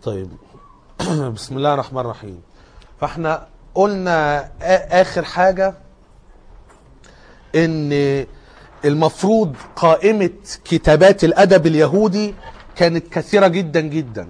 طيب بسم الله الرحمن الرحيم فاحنا قلنا آ- اخر حاجة ان المفروض قائمة كتابات الادب اليهودي كانت كثيرة جدا جدا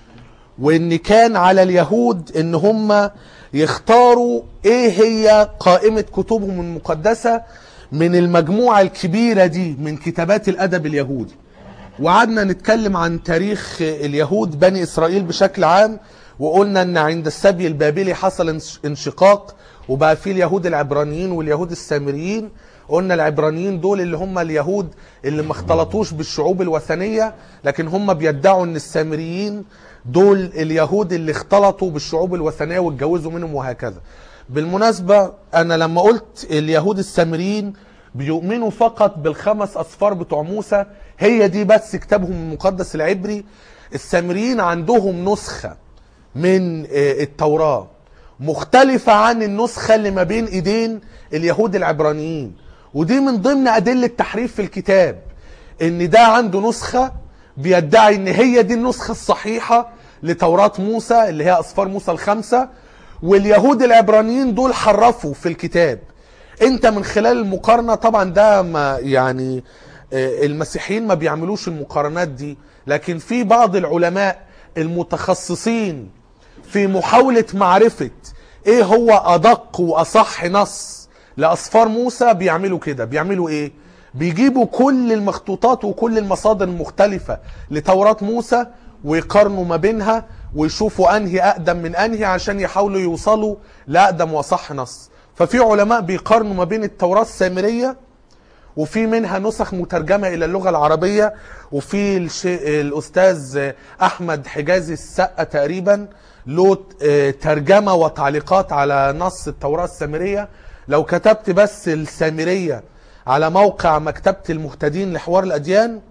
وان كان على اليهود ان هم يختاروا ايه هي قائمة كتبهم المقدسة من المجموعة الكبيرة دي من كتابات الادب اليهودي وقعدنا نتكلم عن تاريخ اليهود بني اسرائيل بشكل عام وقلنا ان عند السبي البابلي حصل انش- انشقاق وبقى في اليهود العبرانيين واليهود السامريين قلنا العبرانيين دول اللي هم اليهود اللي ما اختلطوش بالشعوب الوثنية لكن هم بيدعوا ان السامريين دول اليهود اللي اختلطوا بالشعوب الوثنية واتجوزوا منهم وهكذا بالمناسبة انا لما قلت اليهود السامريين بيؤمنوا فقط بالخمس اصفار بتوع موسى هي دي بس كتابهم المقدس العبري السامريين عندهم نسخة من آه، التوراة مختلفة عن النسخة اللي ما بين ايدين اليهود العبرانيين ودي من ضمن ادلة تحريف في الكتاب ان ده عنده نسخة بيدعي ان هي دي النسخة الصحيحة لتوراة موسى اللي هي اصفار موسى الخمسة واليهود العبرانيين دول حرفوا في الكتاب انت من خلال المقارنة طبعا ده ما يعني آه، المسيحيين ما بيعملوش المقارنات دي لكن في بعض العلماء المتخصصين في محاولة معرفة ايه هو ادق واصح نص لاصفار موسى بيعملوا كده بيعملوا ايه بيجيبوا كل المخطوطات وكل المصادر المختلفة لتوراة موسى ويقارنوا ما بينها ويشوفوا انهي اقدم من انهي عشان يحاولوا يوصلوا لاقدم واصح نص ففي علماء بيقارنوا ما بين التوراة السامرية وفي منها نسخ مترجمة إلى اللغة العربية وفي الش... الأستاذ أحمد حجازي السقة تقريبا له آه، ترجمة وتعليقات على نص التوراة السامرية لو كتبت بس السامرية على موقع مكتبة المهتدين لحوار الأديان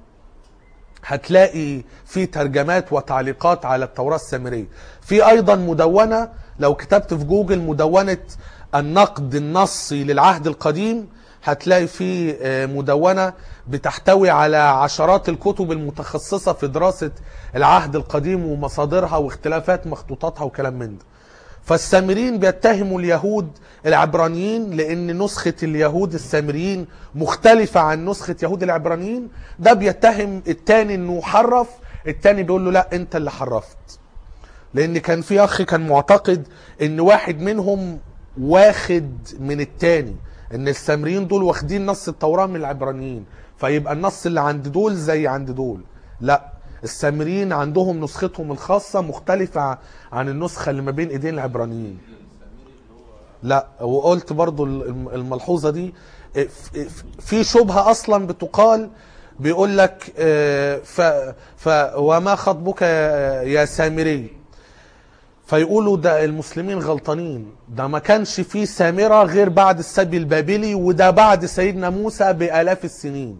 هتلاقي في ترجمات وتعليقات على التوراة السامرية في أيضا مدونة لو كتبت في جوجل مدونة النقد النصي للعهد القديم هتلاقي في آه، مدونة بتحتوي على عشرات الكتب المتخصصة في دراسة العهد القديم ومصادرها واختلافات مخطوطاتها وكلام من ده فالسامريين بيتهموا اليهود العبرانيين لان نسخة اليهود السامريين مختلفة عن نسخة يهود العبرانيين ده بيتهم التاني انه حرف التاني بيقول له لا انت اللي حرفت لان كان في اخ كان معتقد ان واحد منهم واخد من التاني ان السامريين دول واخدين نص التوراة من العبرانيين فيبقى النص اللي عند دول زي عند دول لا السامريين عندهم نسختهم الخاصة مختلفة عن النسخة اللي ما بين ايدين العبرانيين لا وقلت برضو الم- الملحوظة دي ف- ف- في شبهة اصلا بتقال بيقول لك آه، ف, ف وما خطبك يا- يا سامري فيقولوا ده المسلمين غلطانين ده ما كانش فيه سامرة غير بعد السبي البابلي وده بعد سيدنا موسى بآلاف السنين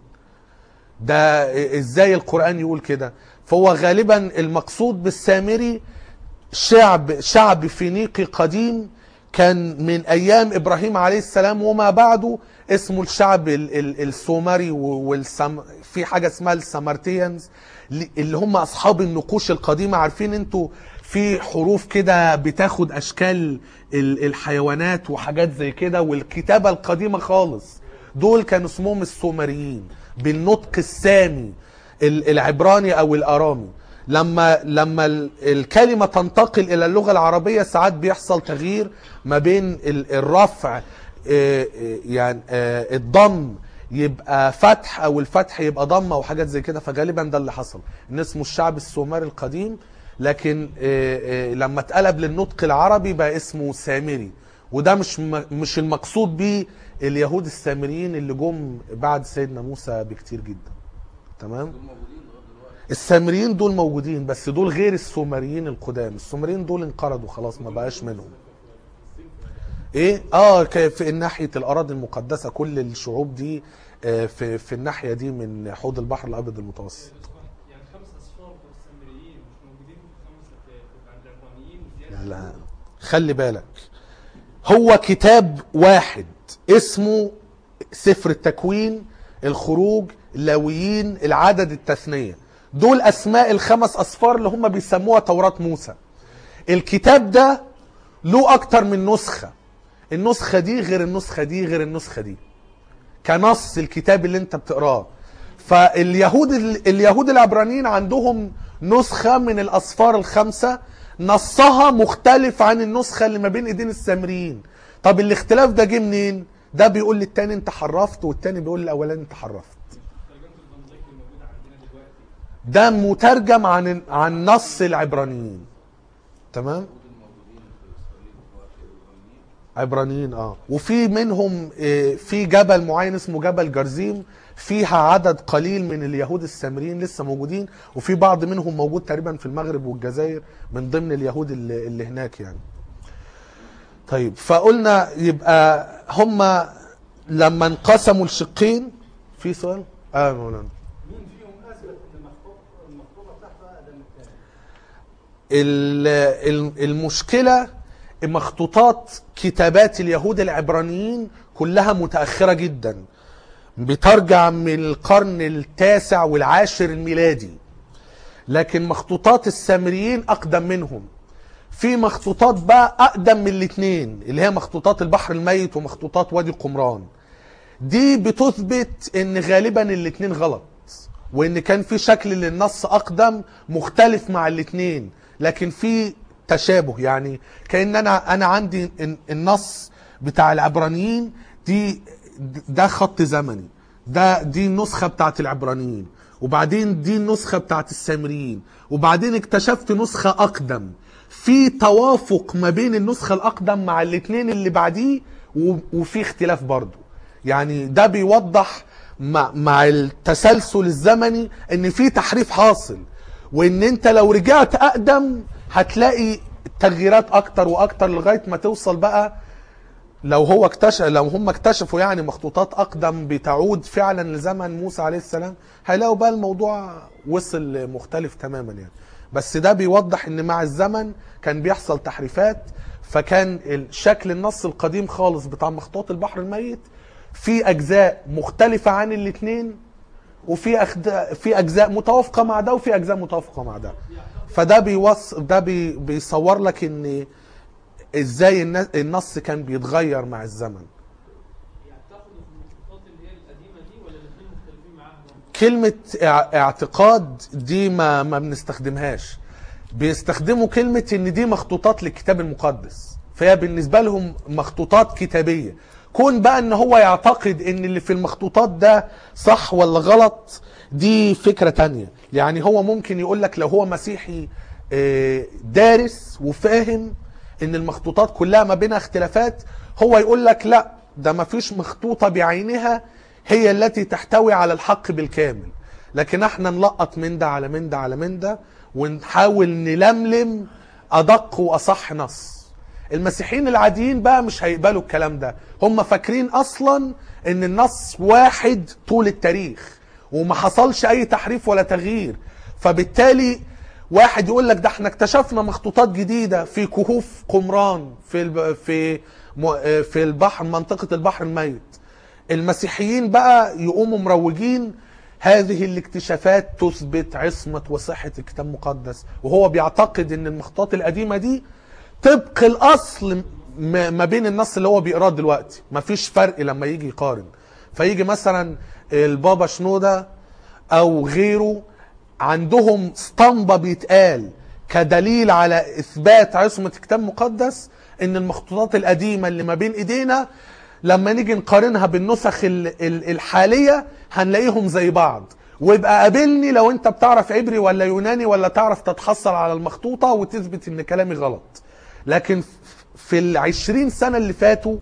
ده ازاي القرآن يقول كده فهو غالبا المقصود بالسامري شعب شعب فينيقي قديم كان من ايام ابراهيم عليه السلام وما بعده اسمه الشعب ال- ال- السومري والسم في حاجه اسمها السمرتيانز اللي هم اصحاب النقوش القديمه عارفين انتوا في حروف كده بتاخد اشكال ال- الحيوانات وحاجات زي كده والكتابه القديمه خالص دول كانوا اسمهم السومريين بالنطق السامي ال- العبراني او الارامي لما لما ال- الكلمه تنتقل الى اللغه العربيه ساعات بيحصل تغيير ما بين ال- الرفع آه، آه، يعني آه، الضم يبقى فتح او الفتح يبقى ضمه او حاجات زي كده فغالبا ده اللي حصل ان اسمه الشعب السومري القديم لكن آه، آه، لما اتقلب للنطق العربي بقى اسمه سامري وده مش م- مش المقصود بيه اليهود السامريين اللي جم بعد سيدنا موسى بكتير جدا تمام السامريين دول موجودين بس دول غير السومريين القدام السومريين دول انقرضوا خلاص ما بقاش منهم ايه اه ك- في ناحيه الاراضي المقدسه كل الشعوب دي آه، في في الناحيه دي من حوض البحر الابيض المتوسط يعني خمس اصفار بتوع السامريين مش موجودين في خمسه في عند العبرانيين وزياده لا خلي بالك هو كتاب واحد اسمه سفر التكوين الخروج اللاويين العدد التثنية دول اسماء الخمس اصفار اللي هم بيسموها توراة موسى الكتاب ده له اكتر من نسخة النسخة دي غير النسخة دي غير النسخة دي كنص الكتاب اللي انت بتقراه فاليهود اليهود العبرانيين عندهم نسخة من الأصفار الخمسة نصها مختلف عن النسخة اللي ما بين ايدين السامريين طب الاختلاف ده جه منين؟ ده بيقول للتاني انت حرفت والتاني بيقول للاولاني انت حرفت ترجمه الفانزايك الموجوده عندنا دلوقتي ده مترجم عن عن نص العبرانيين تمام عبرانيين اه وفي منهم آه، في جبل معين اسمه جبل جرزيم فيها عدد قليل من اليهود السامريين لسه موجودين وفي بعض منهم موجود تقريبا في المغرب والجزائر من ضمن اليهود اللي, اللي هناك يعني طيب فقلنا يبقى هم لما انقسموا الشقين في سؤال اه يا مولانا مين فيهم اثبت ان المخطوط المخطوطه بتاعته اقدم من الثاني؟ ال- ال- المشكلة مخطوطات كتابات اليهود العبرانيين كلها متأخرة جدا بترجع من القرن التاسع والعاشر الميلادي لكن مخطوطات السامريين أقدم منهم في مخطوطات بقى أقدم من الاثنين اللي هي مخطوطات البحر الميت ومخطوطات وادي قمران دي بتثبت ان غالبا الاتنين غلط وان كان في شكل للنص اقدم مختلف مع الاتنين لكن في تشابه يعني كان انا انا عندي الن- النص بتاع العبرانيين دي ده خط زمني ده دي النسخه بتاعت العبرانيين وبعدين دي النسخه بتاعت السامريين وبعدين اكتشفت نسخه اقدم في توافق ما بين النسخه الاقدم مع الاتنين اللي بعديه و- وفي اختلاف برضه يعني ده بيوضح مع, مع التسلسل الزمني ان في تحريف حاصل وان انت لو رجعت اقدم هتلاقي تغييرات اكتر واكتر لغايه ما توصل بقى لو هو اكتشف لو هم اكتشفوا يعني مخطوطات اقدم بتعود فعلا لزمن موسى عليه السلام هيلاقوا بقى الموضوع وصل مختلف تماما يعني بس ده بيوضح ان مع الزمن كان بيحصل تحريفات فكان الشكل النص القديم خالص بتاع مخطوط البحر الميت في اجزاء مختلفه عن الاثنين وفي أخد... في اجزاء متوافقه مع ده وفي اجزاء متوافقه مع ده فده بيوص ده بي... بيصور لك ان ازاي الن- النص كان بيتغير مع الزمن يعني تاخدوا في المخطوطات اللي هي القديمه دي ولا الاثنين مختلفين معاها برضه؟ كلمة اع- اعتقاد دي ما ما بنستخدمهاش بيستخدموا كلمة ان دي مخطوطات للكتاب المقدس فهي بالنسبة لهم مخطوطات كتابية كون بقى ان هو يعتقد ان اللي في المخطوطات ده صح ولا غلط دي فكرة تانية يعني هو ممكن يقول لك لو هو مسيحي آه، دارس وفاهم ان المخطوطات كلها ما بينها اختلافات هو يقول لك لا ده ما فيش مخطوطة بعينها هي التي تحتوي على الحق بالكامل لكن احنا نلقط من ده على من ده على من ده ونحاول نلملم ادق واصح نص المسيحيين العاديين بقى مش هيقبلوا الكلام ده هم فاكرين اصلا ان النص واحد طول التاريخ وما حصلش اي تحريف ولا تغيير فبالتالي واحد يقول لك ده احنا اكتشفنا مخطوطات جديده في كهوف قمران في الب... في م... في البحر منطقه البحر الميت المسيحيين بقى يقوموا مروجين هذه الاكتشافات تثبت عصمة وصحة الكتاب المقدس وهو بيعتقد ان المخطوطات القديمة دي طبق الاصل م- ما بين النص اللي هو بيقراه دلوقتي مفيش فرق لما يجي يقارن فيجي مثلا البابا شنودة او غيره عندهم اسطمبة بيتقال كدليل على اثبات عصمة الكتاب المقدس ان المخطوطات القديمة اللي ما بين ايدينا لما نيجي نقارنها بالنسخ ال- ال- الحالية هنلاقيهم زي بعض ويبقى قابلني لو انت بتعرف عبري ولا يوناني ولا تعرف تتحصل على المخطوطة وتثبت ان كلامي غلط لكن في العشرين سنة اللي فاتوا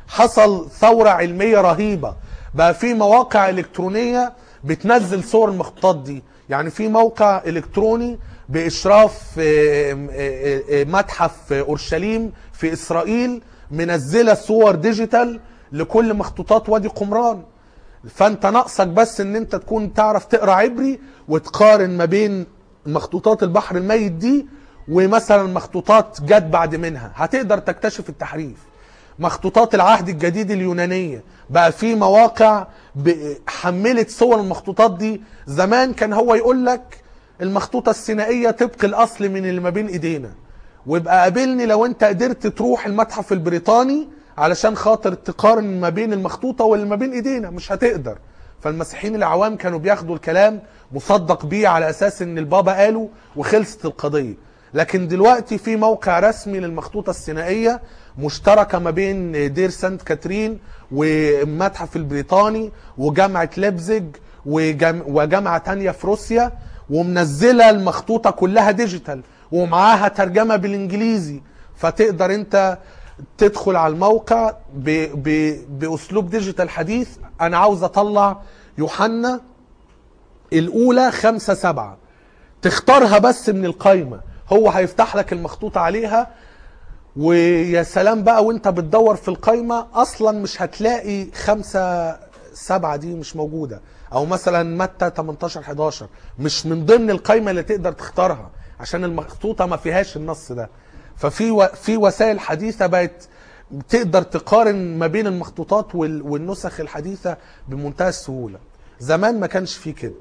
حصل ثورة علمية رهيبة بقى في مواقع إلكترونية بتنزل صور المخطوطات دي يعني في موقع إلكتروني بإشراف آه، آه، آه، متحف أورشليم في إسرائيل منزلة صور ديجيتال لكل مخطوطات وادي قمران فانت ناقصك بس ان انت تكون تعرف تقرا عبري وتقارن ما بين مخطوطات البحر الميت دي ومثلا مخطوطات جت بعد منها هتقدر تكتشف التحريف مخطوطات العهد الجديد اليونانية بقى في مواقع ب- حملت صور المخطوطات دي زمان كان هو يقول لك المخطوطة السينائية طبق الأصل من اللي ما بين إيدينا ويبقى قابلني لو أنت قدرت تروح المتحف البريطاني علشان خاطر تقارن ما بين المخطوطة واللي ما بين إيدينا مش هتقدر فالمسيحيين العوام كانوا بياخدوا الكلام مصدق بيه على أساس إن البابا قاله وخلصت القضية لكن دلوقتي في موقع رسمي للمخطوطة السينائية مشتركة ما بين دير سانت كاترين والمتحف البريطاني وجامعة ليبزيج وجام- وجامعة تانية في روسيا ومنزلة المخطوطة كلها ديجيتال ومعاها ترجمة بالانجليزي فتقدر انت تدخل على الموقع ب... ب... باسلوب ديجيتال حديث انا عاوز اطلع يوحنا الاولى خمسة سبعة تختارها بس من القايمة هو هيفتح لك المخطوطة عليها ويا سلام بقى وانت بتدور في القايمة اصلا مش هتلاقي خمسة سبعة دي مش موجودة او مثلا متى 18 11 مش من ضمن القايمة اللي تقدر تختارها عشان المخطوطة ما فيهاش النص ده ففي و... في وسائل حديثة بقت تقدر تقارن ما بين المخطوطات وال... والنسخ الحديثة بمنتهى السهولة زمان ما كانش فيه كده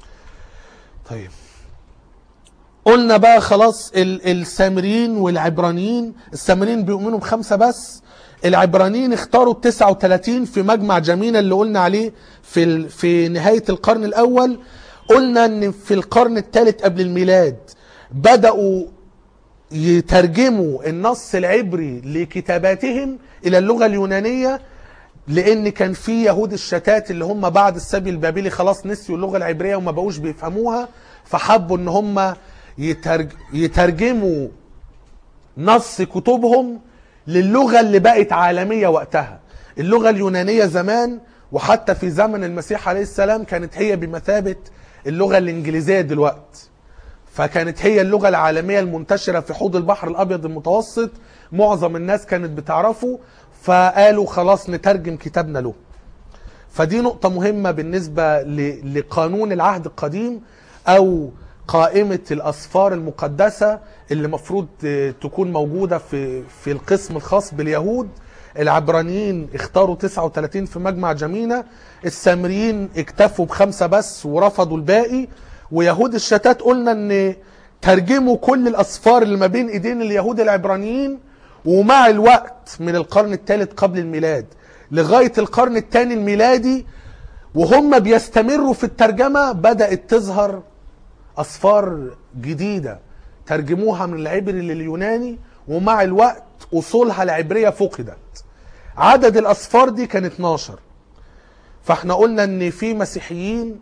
طيب قلنا بقى خلاص ال- السامريين والعبرانيين السامريين بيؤمنوا بخمسة بس العبرانيين اختاروا 39 في مجمع جمينة اللي قلنا عليه في ال... في نهاية القرن الأول قلنا ان في القرن الثالث قبل الميلاد بدأوا يترجموا النص العبري لكتاباتهم إلى اللغة اليونانية لان كان في يهود الشتات اللي هم بعد السبي البابلي خلاص نسيوا اللغه العبريه وما بقوش بيفهموها فحبوا ان هم يترج... يترجموا نص كتبهم للغه اللي بقت عالميه وقتها اللغه اليونانيه زمان وحتى في زمن المسيح عليه السلام كانت هي بمثابه اللغه الانجليزيه دلوقتي فكانت هي اللغة العالمية المنتشرة في حوض البحر الأبيض المتوسط معظم الناس كانت بتعرفه فقالوا خلاص نترجم كتابنا له فدي نقطة مهمة بالنسبة ل- لقانون العهد القديم أو قائمة الأسفار المقدسة اللي مفروض ت- تكون موجودة في في القسم الخاص باليهود العبرانيين اختاروا 39 في مجمع جمينة السامريين اكتفوا بخمسة بس ورفضوا الباقي ويهود الشتات قلنا ان ترجموا كل الأسفار اللي ما بين ايدين اليهود العبرانيين ومع الوقت من القرن الثالث قبل الميلاد لغاية القرن الثاني الميلادي وهم بيستمروا في الترجمة بدأت تظهر أسفار جديدة ترجموها من العبري لليوناني ومع الوقت أصولها العبرية فقدت عدد الأسفار دي كان 12 فاحنا قلنا ان في مسيحيين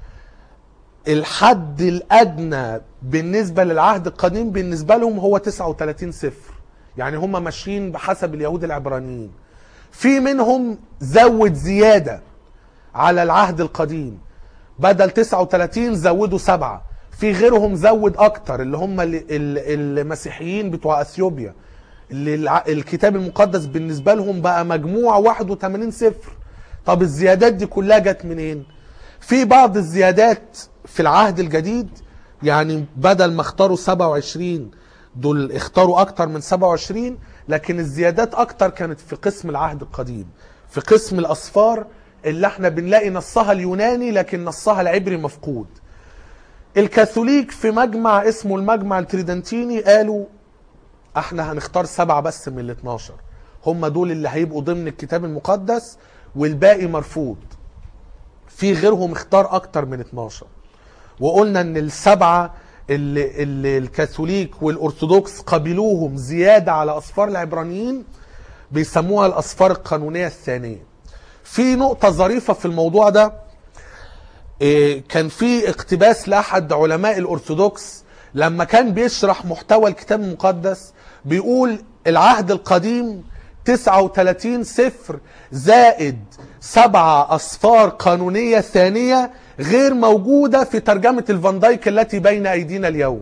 الحد الادنى بالنسبه للعهد القديم بالنسبه لهم هو 39 صفر يعني هم ماشيين بحسب اليهود العبرانيين في منهم زود زياده على العهد القديم بدل 39 زودوا سبعة في غيرهم زود اكتر اللي هم ال- ال- المسيحيين بتوع اثيوبيا اللي الع- الكتاب المقدس بالنسبه لهم بقى مجموع 81 صفر طب الزيادات دي كلها جت منين في بعض الزيادات في العهد الجديد يعني بدل ما اختاروا 27 دول اختاروا اكتر من 27 لكن الزيادات اكتر كانت في قسم العهد القديم في قسم الاسفار اللي احنا بنلاقي نصها اليوناني لكن نصها العبري مفقود الكاثوليك في مجمع اسمه المجمع التريدنتيني قالوا احنا هنختار سبعة بس من ال 12 هم دول اللي هيبقوا ضمن الكتاب المقدس والباقي مرفوض في غيرهم اختار اكتر من 12 وقلنا ان السبعة اللي, اللي الكاثوليك والارثوذكس قبلوهم زيادة على اسفار العبرانيين بيسموها الاسفار القانونية الثانية في نقطة ظريفة في الموضوع ده إيه، كان في اقتباس لاحد علماء الارثوذكس لما كان بيشرح محتوى الكتاب المقدس بيقول العهد القديم 39 صفر زائد سبعة أصفار قانونية ثانية غير موجودة في ترجمة الفان دايك التي بين أيدينا اليوم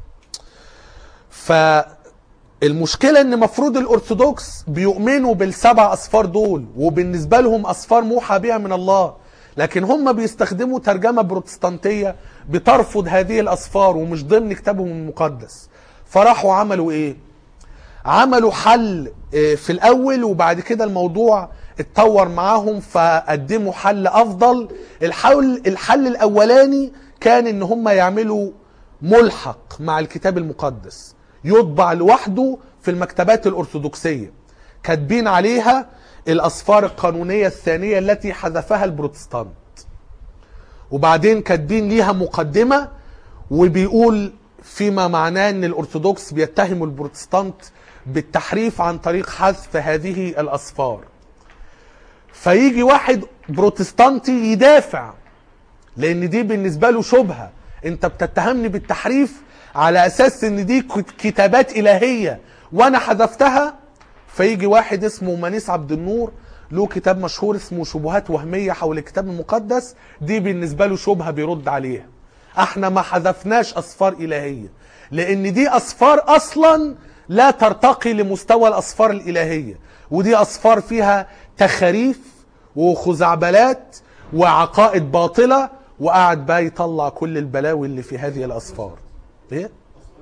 فالمشكلة ان مفروض الارثوذكس بيؤمنوا بالسبع اصفار دول وبالنسبة لهم اصفار موحى بها من الله لكن هم بيستخدموا ترجمة بروتستانتية بترفض هذه الاصفار ومش ضمن كتابهم المقدس فراحوا عملوا ايه عملوا حل آه، في الاول وبعد كده الموضوع اتطور معاهم فقدموا حل افضل الحل الحل الاولاني كان ان هم يعملوا ملحق مع الكتاب المقدس يطبع لوحده في المكتبات الأرثوذكسية كاتبين عليها الأسفار القانونية الثانية التي حذفها البروتستانت وبعدين كاتبين ليها مقدمة وبيقول فيما معناه ان الارثوذكس بيتهموا البروتستانت بالتحريف عن طريق حذف هذه الاسفار فيجي واحد بروتستانتي يدافع لان دي بالنسبه له شبهه انت بتتهمني بالتحريف على اساس ان دي كت- كتابات الهيه وانا حذفتها فيجي واحد اسمه منيس عبد النور له كتاب مشهور اسمه شبهات وهميه حول الكتاب المقدس دي بالنسبه له شبهه بيرد عليها احنا ما حذفناش اسفار الهيه لان دي اسفار اصلا لا ترتقي لمستوى الاسفار الالهيه ودي اسفار فيها تخاريف وخزعبلات وعقائد باطله وقعد بقى يطلع كل البلاوي اللي في هذه الاسفار ايه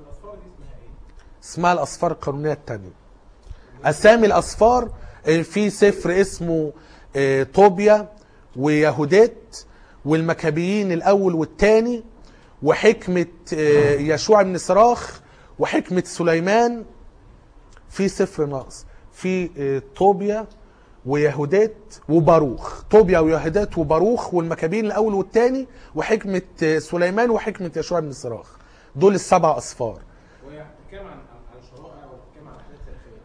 اسمها الاسفار القانونيه الثانيه اسامي الاسفار آه، في سفر اسمه آه، طوبيا ويهودات والمكابيين الاول والثاني وحكمه آه، يشوع بن صراخ وحكمه سليمان في سفر ناقص في آه، طوبيا ويهودات وباروخ طوبيا ويهودات وباروخ والمكابين الاول والثاني وحكمه آه، سليمان وحكمه يشوع بن صراخ دول السبع اسفار وهي بتتكلم عن عن عن شرائع وبتتكلم عن حاجات تاريخيه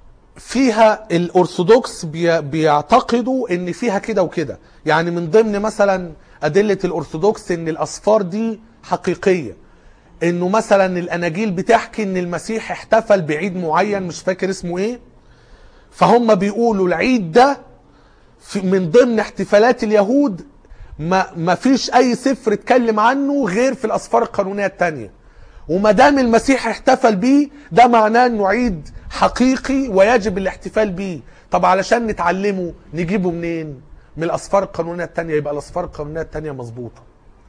فيها الارثوذكس بي- بيعتقدوا ان فيها كده وكده يعني من ضمن مثلا ادله الارثوذكس ان الاسفار دي حقيقيه انه مثلا الاناجيل بتحكي ان المسيح احتفل بعيد معين مش فاكر اسمه ايه فهم بيقولوا العيد ده في من ضمن احتفالات اليهود ما ما فيش اي سفر اتكلم عنه غير في الاسفار القانونيه الثانيه وما دام المسيح احتفل بيه ده معناه انه عيد حقيقي ويجب الاحتفال بيه طب علشان نتعلمه نجيبه منين من الاسفار القانونيه الثانيه يبقى الاسفار القانونيه الثانيه مظبوطه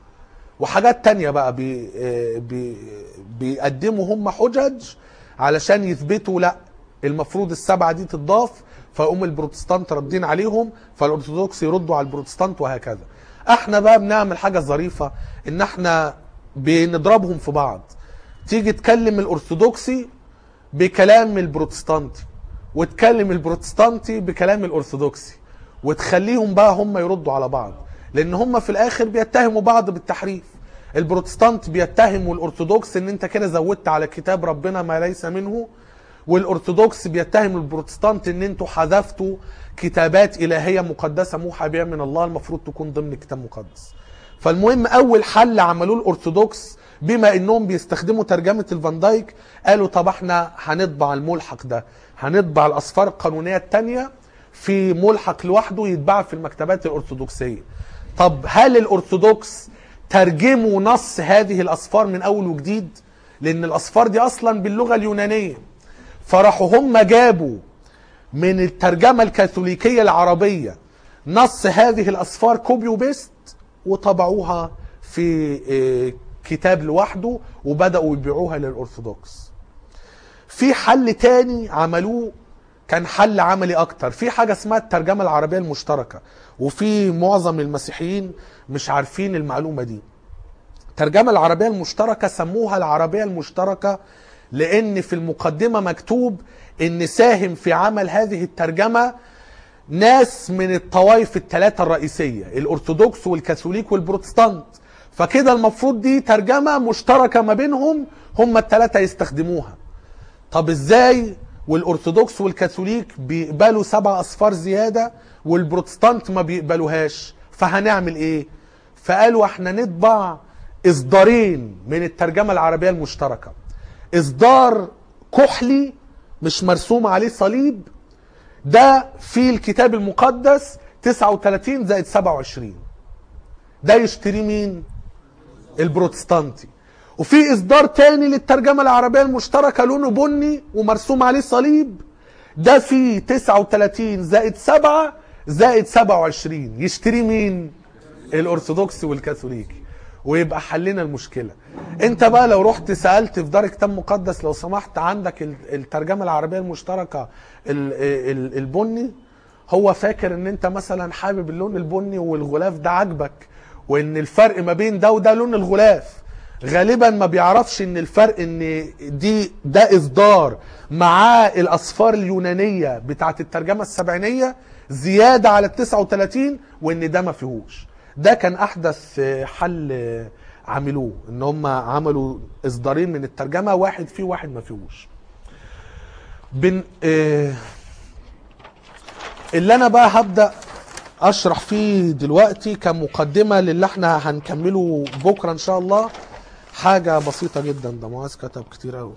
وحاجات تانية بقى بي آه، بي بيقدموا هم حجج علشان يثبتوا لا المفروض السبعة دي تضاف فيقوم البروتستانت ردين عليهم فالارثوذكس يردوا على البروتستانت وهكذا احنا بقى بنعمل حاجة ظريفة ان احنا بنضربهم في بعض تيجي تكلم الارثوذكسي بكلام البروتستانتي وتكلم البروتستانتي بكلام الارثوذكسي وتخليهم بقى هم يردوا على بعض لان هم في الاخر بيتهموا بعض بالتحريف البروتستانت بيتهموا الارثوذكس ان انت كده زودت على كتاب ربنا ما ليس منه والارثوذكس بيتهم البروتستانت ان انتوا حذفتوا كتابات الهيه مقدسه موحى بها من الله المفروض تكون ضمن كتاب مقدس فالمهم اول حل عملوه الارثوذكس بما انهم بيستخدموا ترجمه الفان دايك قالوا طب احنا هنطبع الملحق ده هنطبع الاسفار القانونيه الثانيه في ملحق لوحده يتباع في المكتبات الارثوذكسيه طب هل الارثوذكس ترجموا نص هذه الاسفار من اول وجديد لان الاسفار دي اصلا باللغه اليونانيه فراحوا هم جابوا من الترجمه الكاثوليكيه العربيه نص هذه الاسفار كوبي وبيست وطبعوها في آه، كتاب لوحده وبداوا يبيعوها للارثوذكس في حل تاني عملوه كان حل عملي اكتر في حاجه اسمها الترجمه العربيه المشتركه وفي معظم المسيحيين مش عارفين المعلومه دي الترجمه العربيه المشتركه سموها العربيه المشتركه لان في المقدمه مكتوب ان ساهم في عمل هذه الترجمه ناس من الطوائف الثلاثه الرئيسيه الارثوذكس والكاثوليك والبروتستانت فكده المفروض دي ترجمه مشتركه ما بينهم هم الثلاثه يستخدموها طب ازاي والارثوذكس والكاثوليك بيقبلوا سبع اصفار زياده والبروتستانت ما بيقبلوهاش فهنعمل ايه فقالوا احنا نطبع اصدارين من الترجمه العربيه المشتركه اصدار كحلي مش مرسوم عليه صليب ده في الكتاب المقدس 39 زائد 27 ده يشتري مين البروتستانتي وفي اصدار تاني للترجمه العربيه المشتركه لونه بني ومرسوم عليه صليب ده فيه 39 زائد 7 زائد 27 يشتري مين الارثوذكسي والكاثوليكي ويبقى حلنا المشكله انت بقى لو رحت سالت في دار كتاب مقدس لو سمحت عندك ال- الترجمه العربيه المشتركه ال- ال- البني هو فاكر ان انت مثلا حابب اللون البني والغلاف ده عاجبك وان الفرق ما بين ده وده لون الغلاف غالبا ما بيعرفش ان الفرق ان دي ده اصدار مع الاصفار اليونانيه بتاعت الترجمه السبعينيه زياده على ال 39 وان ده ما فيهوش ده كان احدث حل عملوه ان هم عملوا اصدارين من الترجمه واحد فيه واحد ما فيهوش بن آه اللي انا بقى هبدا اشرح فيه دلوقتي كمقدمه للي احنا هنكمله بكره ان شاء الله حاجه بسيطه جدا ده معاذ كتب كتير قوي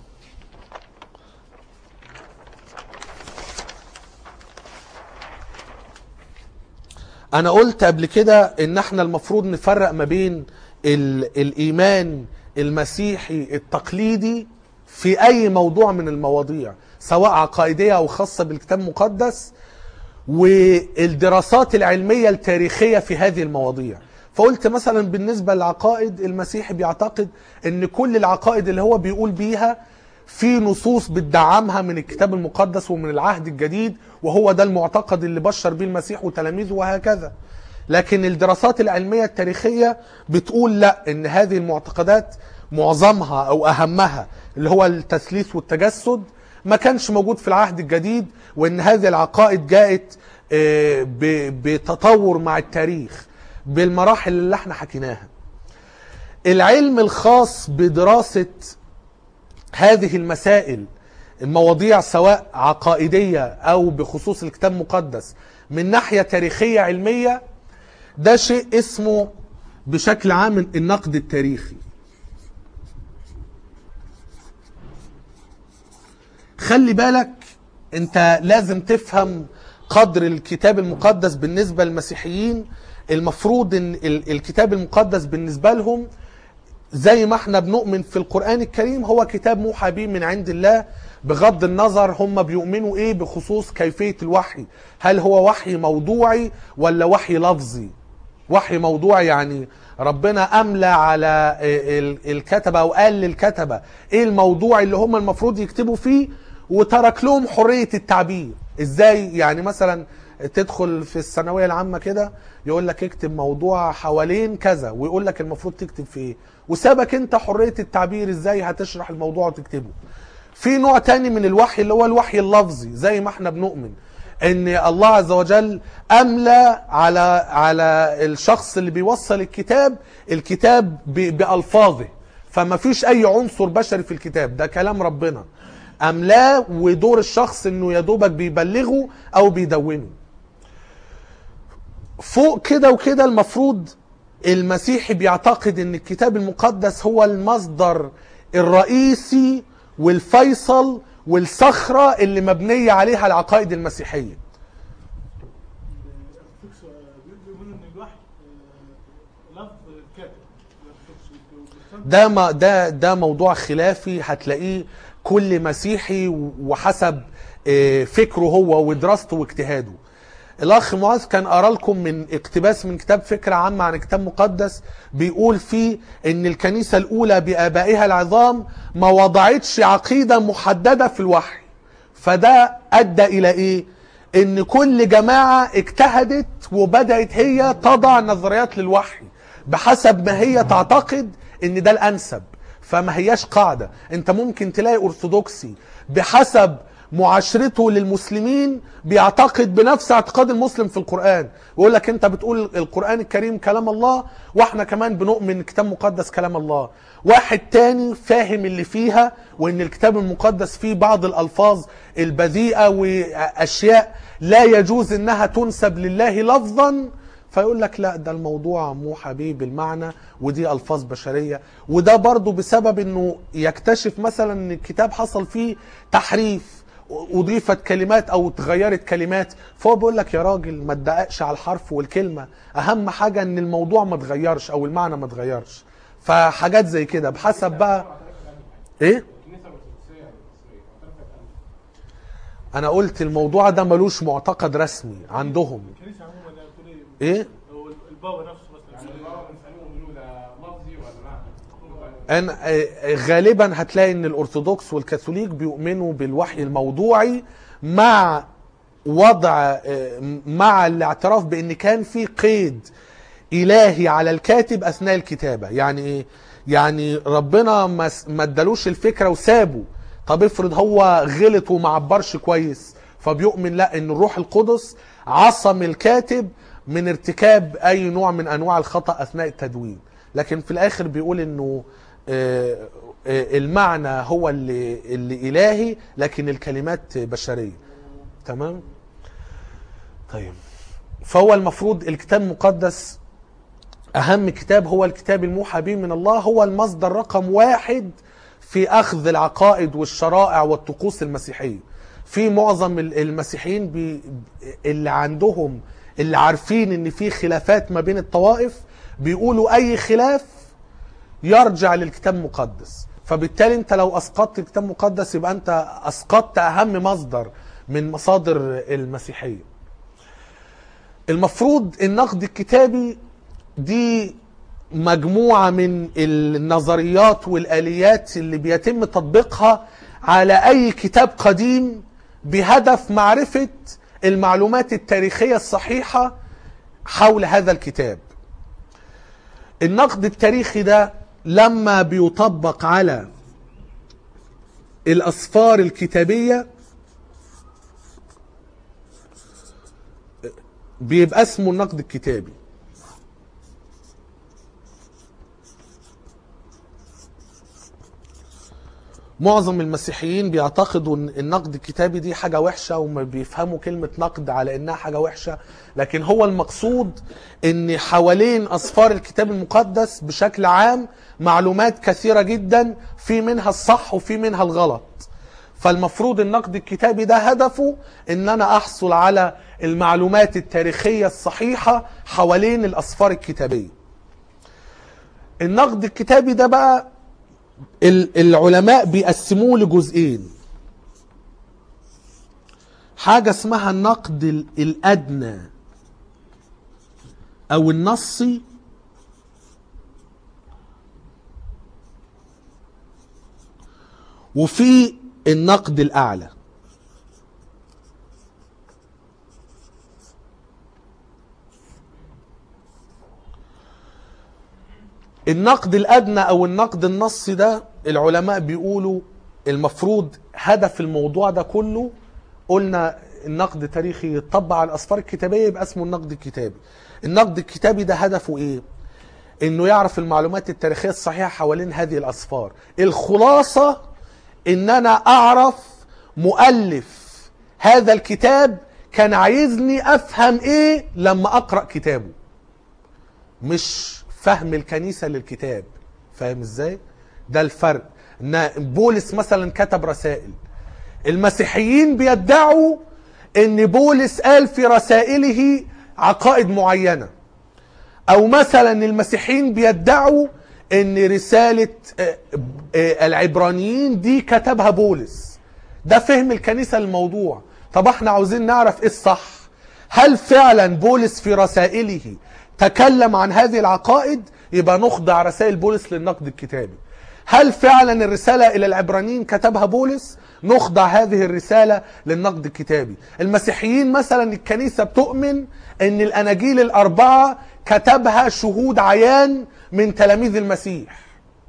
انا قلت قبل كده ان احنا المفروض نفرق ما بين ال الايمان المسيحي التقليدي في اي موضوع من المواضيع سواء عقائديه او خاصه بالكتاب المقدس والدراسات العلميه التاريخيه في هذه المواضيع فقلت مثلا بالنسبه للعقائد المسيحي بيعتقد ان كل العقائد اللي هو بيقول بيها في نصوص بتدعمها من الكتاب المقدس ومن العهد الجديد وهو ده المعتقد اللي بشر بيه المسيح وتلاميذه وهكذا لكن الدراسات العلمية التاريخية بتقول لا ان هذه المعتقدات معظمها او اهمها اللي هو التثليث والتجسد ما كانش موجود في العهد الجديد وان هذه العقائد جاءت آه، ب- بتطور مع التاريخ بالمراحل اللي احنا حكيناها العلم الخاص بدراسة هذه المسائل المواضيع سواء عقائدية أو بخصوص الكتاب المقدس من ناحية تاريخية علمية ده شيء اسمه بشكل عام النقد التاريخي خلي بالك انت لازم تفهم قدر الكتاب المقدس بالنسبة للمسيحيين المفروض ان ال- الكتاب المقدس بالنسبة لهم زي ما احنا بنؤمن في القرآن الكريم هو كتاب موحى به من عند الله بغض النظر هم بيؤمنوا ايه بخصوص كيفية الوحي هل هو وحي موضوعي ولا وحي لفظي وحي موضوعي يعني ربنا أملى على ال- الكتبة أو قال للكتبة ايه الموضوع اللي هم المفروض يكتبوا فيه وترك لهم حرية التعبير ازاي يعني مثلا تدخل في الثانوية العامة كده يقول لك اكتب موضوع حوالين كذا ويقول لك المفروض تكتب في ايه وسابك انت حرية التعبير ازاي هتشرح الموضوع وتكتبه في نوع تاني من الوحي اللي هو الوحي اللفظي زي ما احنا بنؤمن ان الله عز وجل املى على على الشخص اللي بيوصل الكتاب الكتاب ب- بالفاظه فما فيش اي عنصر بشري في الكتاب ده كلام ربنا املاه ودور الشخص انه يا دوبك بيبلغه او بيدونه فوق كده وكده المفروض المسيحي بيعتقد ان الكتاب المقدس هو المصدر الرئيسي والفيصل والصخرة اللي مبنية عليها العقائد المسيحية الارثوذكس بيقولوا ان الوحي آه، لفظ الكاتب الارثوذكس والبروتستانت ده ما ده ده موضوع خلافي هتلاقيه كل مسيحي وحسب آه، فكره هو ودراسته واجتهاده الاخ معاذ كان قرا لكم من اقتباس من كتاب فكره عامه عن كتاب مقدس بيقول فيه ان الكنيسه الاولى بابائها العظام ما وضعتش عقيده محدده في الوحي فده ادى الى ايه ان كل جماعه اجتهدت وبدات هي تضع نظريات للوحي بحسب ما هي تعتقد ان ده الانسب فما هياش قاعده انت ممكن تلاقي ارثوذكسي بحسب معاشرته للمسلمين بيعتقد بنفس اعتقاد المسلم في القرآن ويقول لك انت بتقول القرآن الكريم كلام الله واحنا كمان بنؤمن الكتاب المقدس كلام الله واحد تاني فاهم اللي فيها وان الكتاب المقدس فيه بعض الالفاظ البذيئة واشياء لا يجوز انها تنسب لله لفظا فيقول لك لا ده الموضوع موحى به بالمعنى ودي الفاظ بشريه وده برضه بسبب انه يكتشف مثلا ان الكتاب حصل فيه تحريف اضيفت كلمات او اتغيرت كلمات فهو بيقول لك يا راجل ما تدققش على الحرف والكلمه اهم حاجه ان الموضوع ما اتغيرش او المعنى ما اتغيرش فحاجات زي كده بحسب بقى ايه الكنيسه الارثوذكسيه المصريه معترفه بأنه انا قلت الموضوع ده ملوش معتقد رسمي عندهم الكنيسه عموما يعني بتقول ايه ايه هو البابا نفسه مثلا يعني البابا بنسالهم بيقولوا ده لفظي ولا معنى أن آه، غالبا هتلاقي ان الارثوذكس والكاثوليك بيؤمنوا بالوحي الموضوعي مع وضع آه، مع الاعتراف بان كان في قيد الهي على الكاتب اثناء الكتابه يعني ايه يعني ربنا ما س- ما ادالوش الفكره وسابه طب افرض هو غلط وما عبرش كويس فبيؤمن لا ان الروح القدس عصم الكاتب من ارتكاب اي نوع من انواع الخطا اثناء التدوين لكن في الاخر بيقول انه آه، آه، المعنى هو اللي اللي الهي لكن الكلمات بشريه تمام طيب فهو المفروض الكتاب المقدس اهم كتاب هو الكتاب الموحى به من الله هو المصدر رقم واحد في اخذ العقائد والشرائع والطقوس المسيحيه في معظم ال- المسيحيين بي اللي عندهم اللي عارفين ان في خلافات ما بين الطوائف بيقولوا اي خلاف يرجع للكتاب المقدس فبالتالي انت لو اسقطت الكتاب المقدس يبقى انت اسقطت اهم مصدر من مصادر المسيحيه المفروض النقد الكتابي دي مجموعة من النظريات والآليات اللي بيتم تطبيقها على أي كتاب قديم بهدف معرفة المعلومات التاريخية الصحيحة حول هذا الكتاب النقد التاريخي ده لما بيطبق على الأسفار الكتابية بيبقى اسمه النقد الكتابي معظم المسيحيين بيعتقدوا ان النقد الكتابي دي حاجة وحشة وما بيفهموا كلمة نقد على انها حاجة وحشة لكن هو المقصود ان حوالين اسفار الكتاب المقدس بشكل عام معلومات كثيرة جدا في منها الصح وفي منها الغلط فالمفروض النقد الكتابي ده هدفه ان انا احصل على المعلومات التاريخية الصحيحة حوالين الاسفار الكتابية النقد الكتابي ده بقى ال- العلماء بيقسموه لجزئين حاجة اسمها النقد ال- الأدنى أو النصي وفي النقد الأعلى النقد الادنى او النقد النصي ده العلماء بيقولوا المفروض هدف الموضوع ده كله قلنا النقد التاريخي يتطبق على الاسفار الكتابيه يبقى اسمه النقد الكتابي النقد الكتابي ده هدفه ايه انه يعرف المعلومات التاريخيه الصحيحه حوالين هذه الاسفار الخلاصه ان انا اعرف مؤلف هذا الكتاب كان عايزني افهم ايه لما اقرا كتابه مش فهم الكنيسة للكتاب فاهم ازاي ده الفرق ان بولس مثلا كتب رسائل المسيحيين بيدعوا ان بولس قال في رسائله عقائد معينة او مثلا المسيحيين بيدعوا ان رسالة آه، آه، العبرانيين دي كتبها بولس ده فهم الكنيسة للموضوع طب احنا عاوزين نعرف ايه الصح هل فعلا بولس في رسائله تكلم عن هذه العقائد يبقى نخضع رسائل بولس للنقد الكتابي هل فعلا الرسالة إلى العبرانيين كتبها بولس نخضع هذه الرسالة للنقد الكتابي المسيحيين مثلا الكنيسة بتؤمن أن الأناجيل الأربعة كتبها شهود عيان من تلاميذ المسيح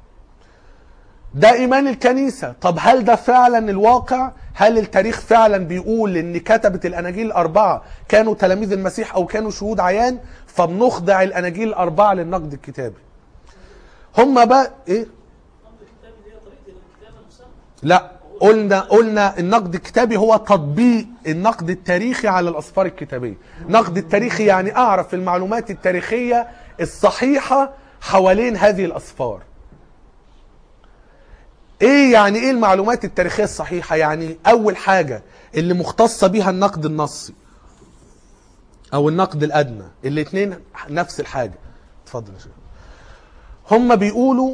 ده ايمان الكنيسه طب هل ده فعلا الواقع هل التاريخ فعلا بيقول ان كتبه الاناجيل الاربعه كانوا تلاميذ المسيح او كانوا شهود عيان فبنخضع الاناجيل الاربعه للنقد الكتابي هم بقى ايه لا قلنا قلنا النقد الكتابي هو تطبيق النقد التاريخي على الاسفار الكتابيه النقد التاريخي يعني اعرف المعلومات التاريخيه الصحيحه حوالين هذه الاسفار ايه يعني ايه المعلومات التاريخيه الصحيحه يعني اول حاجه اللي مختصه بيها النقد النصي او النقد الادنى الاثنين نفس الحاجه اتفضل يا شيخ هم بيقولوا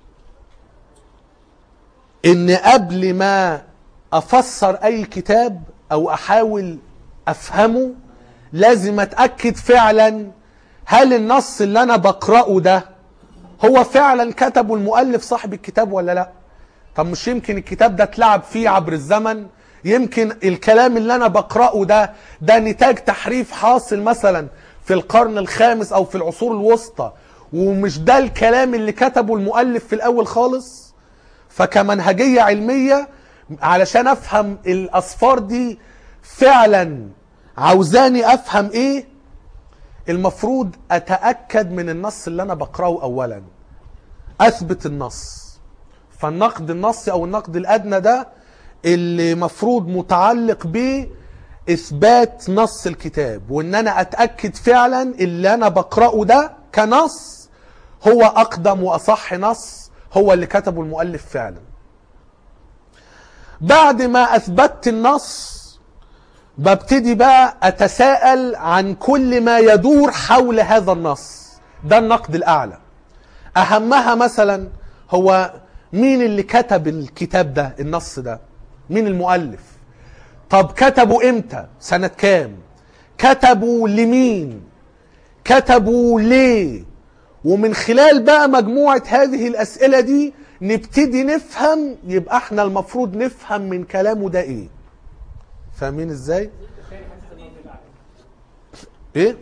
ان قبل ما افسر اي كتاب او احاول افهمه لازم اتاكد فعلا هل النص اللي انا بقراه ده هو فعلا كتبه المؤلف صاحب الكتاب ولا لا طب مش يمكن الكتاب ده اتلعب فيه عبر الزمن يمكن الكلام اللي انا بقراه ده ده نتاج تحريف حاصل مثلا في القرن الخامس او في العصور الوسطى ومش ده الكلام اللي كتبه المؤلف في الاول خالص فكمنهجيه علميه علشان افهم الاصفار دي فعلا عاوزاني افهم ايه المفروض اتاكد من النص اللي انا بقراه اولا اثبت النص فالنقد النصي او النقد الادنى ده اللي مفروض متعلق ب اثبات نص الكتاب وان انا اتاكد فعلا اللي انا بقراه ده كنص هو اقدم واصح نص هو اللي كتبه المؤلف فعلا بعد ما اثبتت النص ببتدي بقى اتساءل عن كل ما يدور حول هذا النص ده النقد الاعلى اهمها مثلا هو مين اللي كتب الكتاب ده النص ده مين المؤلف طب كتبوا امتى سنة كام كتبوا لمين كتبوا ليه ومن خلال بقى مجموعة هذه الأسئلة دي نبتدي نفهم يبقى احنا المفروض نفهم من كلامه ده ايه فاهمين ازاي ايه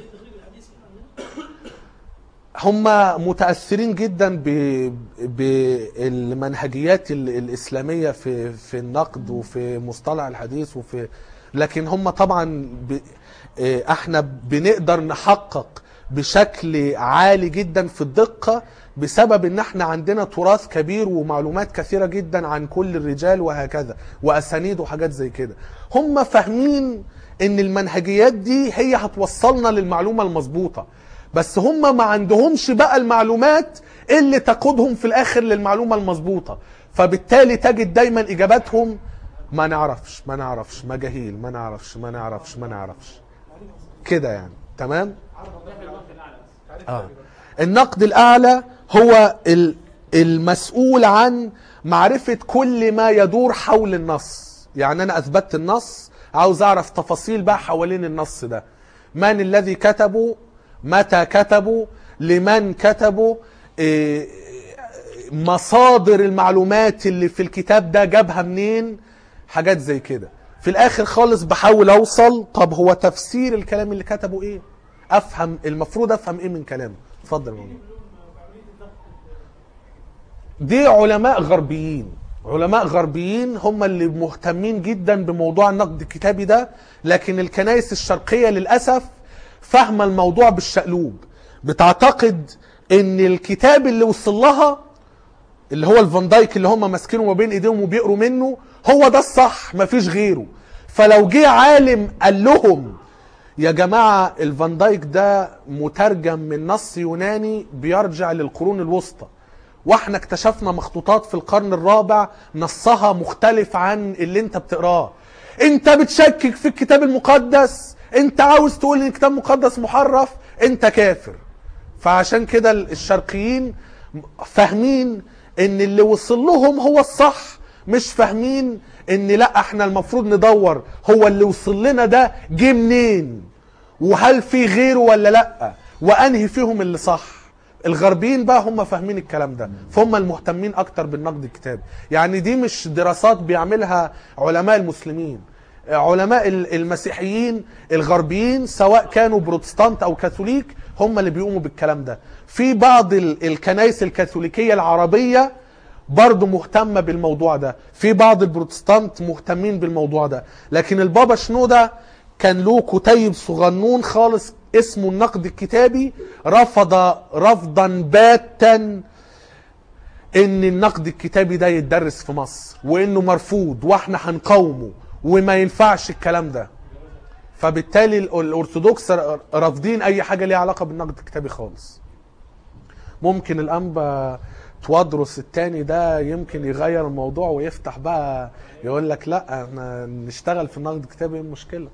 هم متاثرين جدا ب- بالمنهجيات ال- الاسلاميه في في النقد وفي مصطلح الحديث وفي لكن هم طبعا ب... إيه، احنا بنقدر نحقق بشكل عالي جدا في الدقه بسبب ان احنا عندنا تراث كبير ومعلومات كثيره جدا عن كل الرجال وهكذا واسانيد وحاجات زي كده هم فاهمين ان المنهجيات دي هي هتوصلنا للمعلومه المظبوطه بس هم ما عندهمش بقى المعلومات اللي تقودهم في الاخر للمعلومه المظبوطه فبالتالي تجد دايما اجاباتهم ما نعرفش ما نعرفش مجاهيل ما نعرفش ما نعرفش ما نعرفش كده يعني تمام آه. النقد الاعلى هو ال- المسؤول عن معرفه كل ما يدور حول النص يعني انا اثبتت النص عاوز اعرف تفاصيل بقى حوالين النص ده من الذي كتبه متى كتبه لمن كتبه إيه، مصادر المعلومات اللي في الكتاب ده جابها منين حاجات زي كده في الاخر خالص بحاول اوصل طب هو تفسير الكلام اللي كتبه ايه افهم المفروض افهم ايه من كلامه اتفضل يا مولانا. دي علماء غربيين علماء غربيين هم اللي مهتمين جدا بموضوع النقد الكتابي ده لكن الكنائس الشرقية للأسف فاهمة الموضوع بالشقلوب بتعتقد ان الكتاب اللي وصل لها اللي هو الفان دايك اللي هم ماسكينه ما بين ايديهم وبيقروا منه هو ده الصح مفيش غيره فلو جه عالم قال لهم يا جماعة الفان دايك ده مترجم من نص يوناني بيرجع للقرون الوسطى واحنا اكتشفنا مخطوطات في القرن الرابع نصها مختلف عن اللي انت بتقراه انت بتشكك في الكتاب المقدس انت عاوز تقول ان الكتاب المقدس محرف انت كافر فعشان كده الشرقيين فاهمين ان اللي وصل لهم هو الصح مش فاهمين ان لا احنا المفروض ندور هو اللي وصل لنا ده جه منين وهل في غيره ولا لا وانهي فيهم اللي صح الغربيين بقى هم فاهمين الكلام ده فهم المهتمين اكتر بالنقد الكتابي يعني دي مش دراسات بيعملها علماء المسلمين علماء ال- المسيحيين الغربيين سواء كانوا بروتستانت او كاثوليك هم اللي بيقوموا بالكلام ده في بعض ال- الكنائس الكاثوليكية العربية برضه مهتمة بالموضوع ده في بعض البروتستانت مهتمين بالموضوع ده لكن البابا شنودة كان له كتيب صغنون خالص اسمه النقد الكتابي رفض رفضا باتا ان النقد الكتابي ده يتدرس في مصر وانه مرفوض واحنا هنقاومه وما ينفعش الكلام ده فبالتالي ال- الارثوذكس ر- رافضين اي حاجه ليها علاقه بالنقد الكتابي خالص ممكن الانبا توادرس التاني ده يمكن يغير الموضوع ويفتح بقى يقول لك لا احنا نشتغل في النقد الكتابي ايه المشكله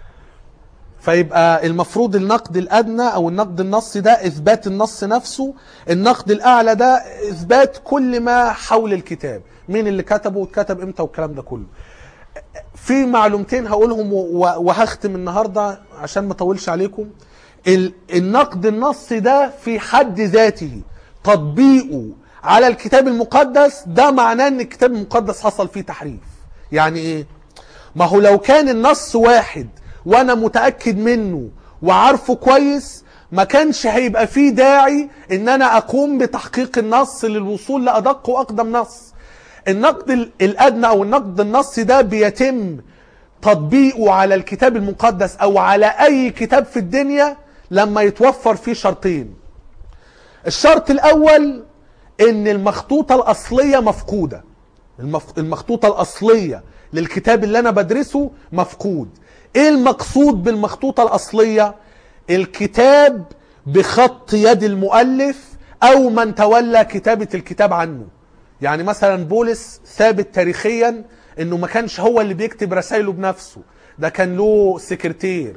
فيبقى المفروض النقد الادنى او النقد النصي ده اثبات النص نفسه النقد الاعلى ده اثبات كل ما حول الكتاب مين اللي كتبه واتكتب امتى والكلام ده كله في معلومتين هقولهم و- و- وهختم النهارده عشان ما اطولش عليكم ال- النقد النصي ده في حد ذاته تطبيقه على الكتاب المقدس ده معناه ان الكتاب المقدس حصل فيه تحريف يعني ايه ما هو لو كان النص واحد وانا متاكد منه وعارفه كويس ما كانش هيبقى فيه داعي ان انا اقوم بتحقيق النص للوصول لادق واقدم نص النقد ال- الادنى او النقد النصي ده بيتم تطبيقه على الكتاب المقدس او على اي كتاب في الدنيا لما يتوفر فيه شرطين الشرط الاول ان المخطوطه الاصليه مفقوده المف... المخطوطه الاصليه للكتاب اللي انا بدرسه مفقود ايه المقصود بالمخطوطه الاصليه الكتاب بخط يد المؤلف او من تولى كتابه الكتاب عنه يعني مثلا بولس ثابت تاريخيا انه ما كانش هو اللي بيكتب رسائله بنفسه ده كان له سكرتير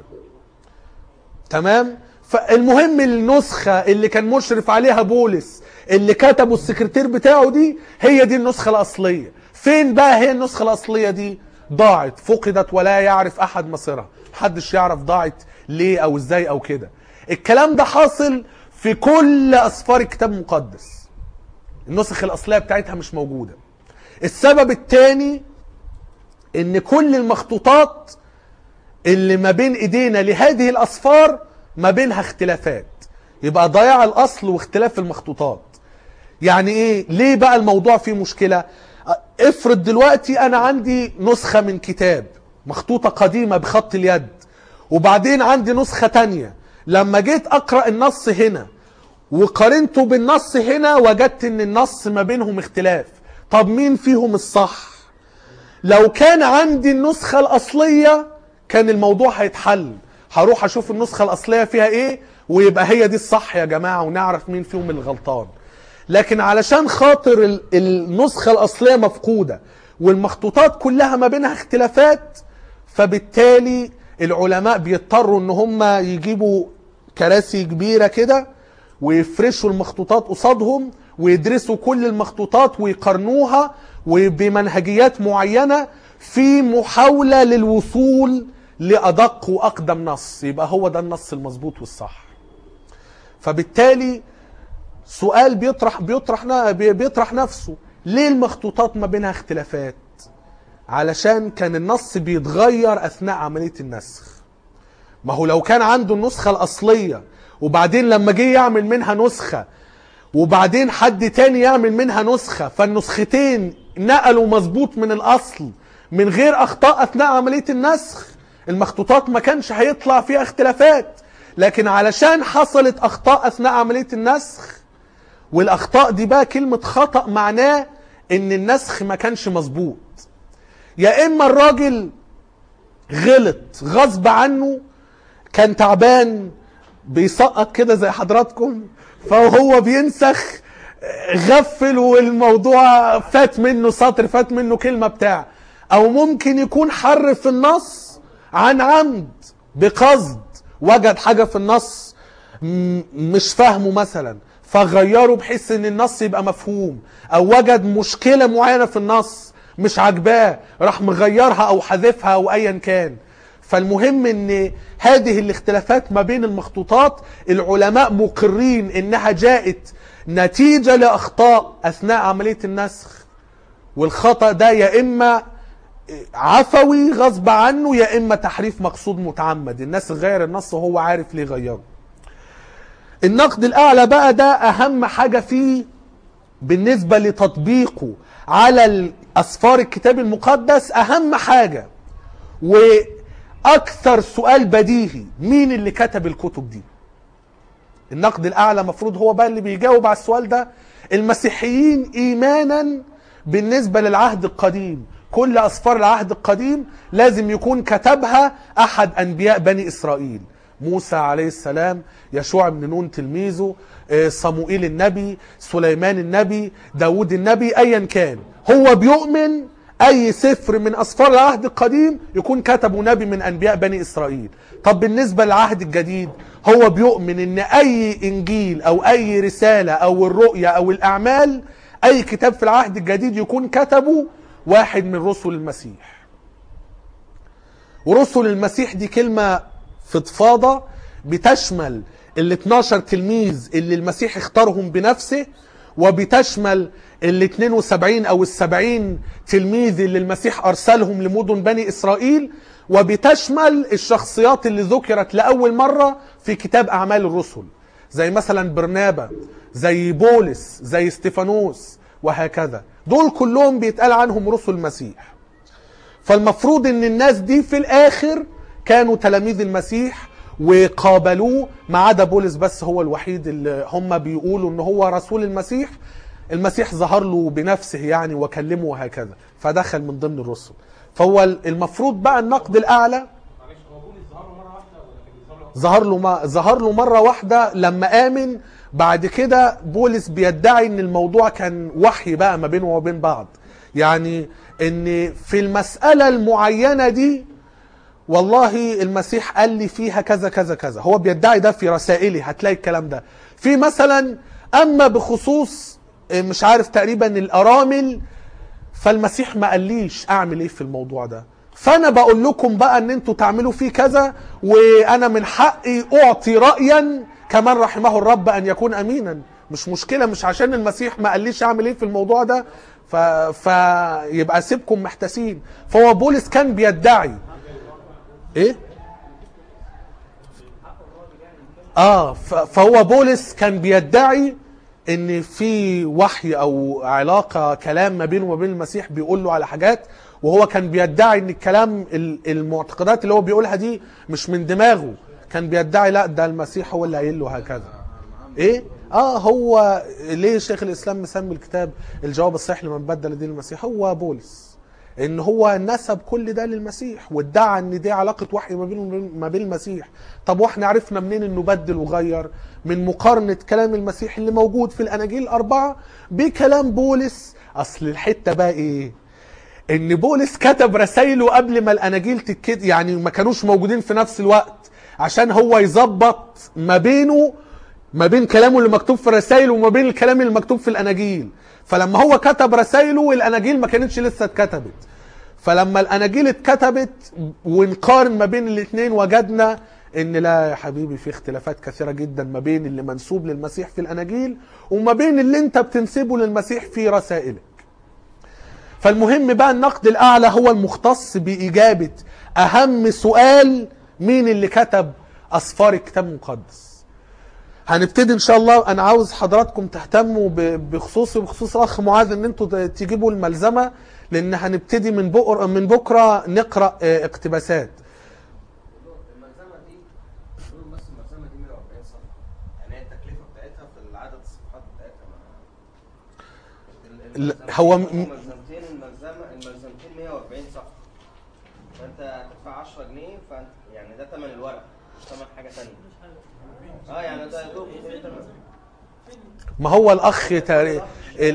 تمام فالمهم النسخة اللي كان مشرف عليها بولس اللي كتبه السكرتير بتاعه دي هي دي النسخة الأصلية فين بقى هي النسخة الأصلية دي ضاعت فقدت ولا يعرف أحد مصيرها محدش يعرف ضاعت ليه أو إزاي أو كده الكلام ده حاصل في كل أسفار الكتاب المقدس النسخ الأصلية بتاعتها مش موجودة السبب الثاني ان كل المخطوطات اللي ما بين ايدينا لهذه الاسفار ما بينها اختلافات يبقى ضياع الاصل واختلاف المخطوطات يعني ايه ليه بقى الموضوع فيه مشكلة افرض دلوقتي انا عندي نسخة من كتاب مخطوطة قديمة بخط اليد وبعدين عندي نسخة تانية لما جيت اقرأ النص هنا وقارنته بالنص هنا وجدت ان النص ما بينهم اختلاف طب مين فيهم الصح لو كان عندي النسخة الأصلية كان الموضوع هيتحل هروح أشوف النسخة الأصلية فيها إيه ويبقى هي دي الصح يا جماعة ونعرف مين فيهم الغلطان لكن علشان خاطر ال- النسخة الأصلية مفقودة والمخطوطات كلها ما بينها اختلافات فبالتالي العلماء بيضطروا ان هم يجيبوا كراسي كبيرة كده ويفرشوا المخطوطات قصادهم ويدرسوا كل المخطوطات ويقارنوها وبمنهجيات معينة في محاولة للوصول لأدق وأقدم نص يبقى هو ده النص المظبوط والصح فبالتالي سؤال بيطرح بيطرح نا- بي- بيطرح نفسه ليه المخطوطات ما بينها اختلافات علشان كان النص بيتغير اثناء عمليه النسخ ما هو لو كان عنده النسخه الاصليه وبعدين لما جه يعمل منها نسخه وبعدين حد تاني يعمل منها نسخه فالنسختين نقلوا مظبوط من الاصل من غير اخطاء اثناء عمليه النسخ المخطوطات ما كانش هيطلع فيها اختلافات لكن علشان حصلت اخطاء اثناء عمليه النسخ والاخطاء دي بقى كلمه خطا معناه ان النسخ ما كانش مظبوط يا اما الراجل غلط غصب عنه كان تعبان بيسقط كده زي حضراتكم فهو بينسخ غفل والموضوع فات منه سطر فات منه كلمة بتاع او ممكن يكون حرف النص عن عمد بقصد وجد حاجة في النص م- مش فاهمه مثلا فغيره بحيث ان النص يبقى مفهوم او وجد مشكلة معينة في النص مش عاجباه راح مغيرها او حذفها او ايا كان فالمهم ان هذه الاختلافات ما بين المخطوطات العلماء مقرين انها جاءت نتيجة لاخطاء اثناء عملية النسخ والخطأ ده يا اما عفوي غصب عنه يا اما تحريف مقصود متعمد الناس غير النص وهو عارف ليه غيره النقد الاعلى بقى ده اهم حاجة فيه بالنسبة لتطبيقه على الاسفار الكتاب المقدس اهم حاجة واكثر سؤال بديهي مين اللي كتب الكتب دي النقد الاعلى مفروض هو بقى اللي بيجاوب على السؤال ده المسيحيين ايمانا بالنسبه للعهد القديم كل اسفار العهد القديم لازم يكون كتبها احد انبياء بني اسرائيل موسى عليه السلام يشوع بن نون تلميذه آه، صموئيل النبي سليمان النبي داود النبي ايا كان هو بيؤمن اي سفر من اسفار العهد القديم يكون كتبه نبي من انبياء بني اسرائيل طب بالنسبه للعهد الجديد هو بيؤمن ان اي انجيل او اي رساله او الرؤيا او الاعمال اي كتاب في العهد الجديد يكون كتبه واحد من رسل المسيح ورسل المسيح دي كلمه فضفاضه بتشمل ال 12 تلميذ اللي المسيح اختارهم بنفسه وبتشمل ال 72 او ال 70 تلميذ اللي المسيح ارسلهم لمدن بني اسرائيل وبتشمل الشخصيات اللي ذكرت لأول مرة في كتاب أعمال الرسل زي مثلا برنابا زي بولس زي استيفانوس وهكذا دول كلهم بيتقال عنهم رسل المسيح فالمفروض ان الناس دي في الاخر كانوا تلاميذ المسيح وقابلوه ما عدا بولس بس هو الوحيد اللي هم بيقولوا ان هو رسول المسيح المسيح ظهر له بنفسه يعني وكلمه وهكذا فدخل من ضمن الرسل فهو المفروض بقى النقد الاعلى معلش هو بولس ظهر له مره واحده ولا كان بيظهر له ظهر له ما ظهر له مره واحده لما امن بعد كده بولس بيدعي ان الموضوع كان وحي بقى ما بينه وبين بعض يعني ان في المساله المعينه دي والله المسيح قال لي فيها كذا كذا كذا هو بيدعي ده في رسائله هتلاقي الكلام ده في مثلا اما بخصوص آه، مش عارف تقريبا الارامل فالمسيح ما قاليش اعمل ايه في الموضوع ده فانا بقول لكم بقى ان انتوا تعملوا فيه كذا وانا من حقي اعطي رايا كمان رحمه الرب ان يكون امينا مش مشكله مش عشان المسيح ما قاليش اعمل ايه في الموضوع ده ف... فيبقى سيبكم محتاسين فهو بولس كان بيدعي ايه اه ف- فهو بولس كان بيدعي ان في وحي او علاقه كلام ما بينه وبين المسيح بيقول له على حاجات وهو كان بيدعي ان الكلام ال- المعتقدات اللي هو بيقولها دي مش من دماغه كان بيدعي لا ده المسيح هو اللي قايل له هكذا ايه اه هو ليه شيخ الاسلام مسمي الكتاب الجواب الصحيح لمن بدل دين المسيح هو بولس ان هو نسب كل ده للمسيح وادعى ان دي علاقه وحي ما بينه وبين- ما بين المسيح طب واحنا عرفنا منين انه بدل وغير من مقارنه كلام المسيح اللي موجود في الاناجيل الاربعه بكلام بولس اصل الحته بقى ايه ان بولس كتب رسائله قبل ما الاناجيل تتكتب يعني ما كانوش موجودين في نفس الوقت عشان هو يظبط ما بينه ما بين كلامه اللي مكتوب في الرسائل وما بين الكلام اللي مكتوب في الاناجيل فلما هو كتب رسائله الاناجيل ما كانتش لسه اتكتبت فلما الاناجيل اتكتبت ونقارن ما بين الاثنين وجدنا ان لا يا حبيبي في اختلافات كثيره جدا ما بين اللي منسوب للمسيح في الاناجيل وما بين اللي انت بتنسبه للمسيح في رسائلك فالمهم بقى النقد الاعلى هو المختص باجابه اهم سؤال مين اللي كتب اسفار الكتاب المقدس هنبتدي ان شاء الله انا عاوز حضراتكم تهتموا ب- بخصوصي وبخصوص الاخ معاذ ان انتوا ت- تجيبوا الملزمه لان هنبتدي من بكره من بكره نقرا آه، اقتباسات الملزمه دي بيقولوا بس الملزمه دي 140 صفحه يعني هي التكلفه بتاعتها في عدد الصفحات بتاعتها ما لا، الملزمتين- هو م- الملزمتين الملزمه الملزمتين 140 صفحه فانت هتدفع 10 جنيه فانت يعني ده ثمن الورق مش ثمن حاجه ثانيه اه يعني ده يا دوب ثمن ما هو الاخ تاري... ال-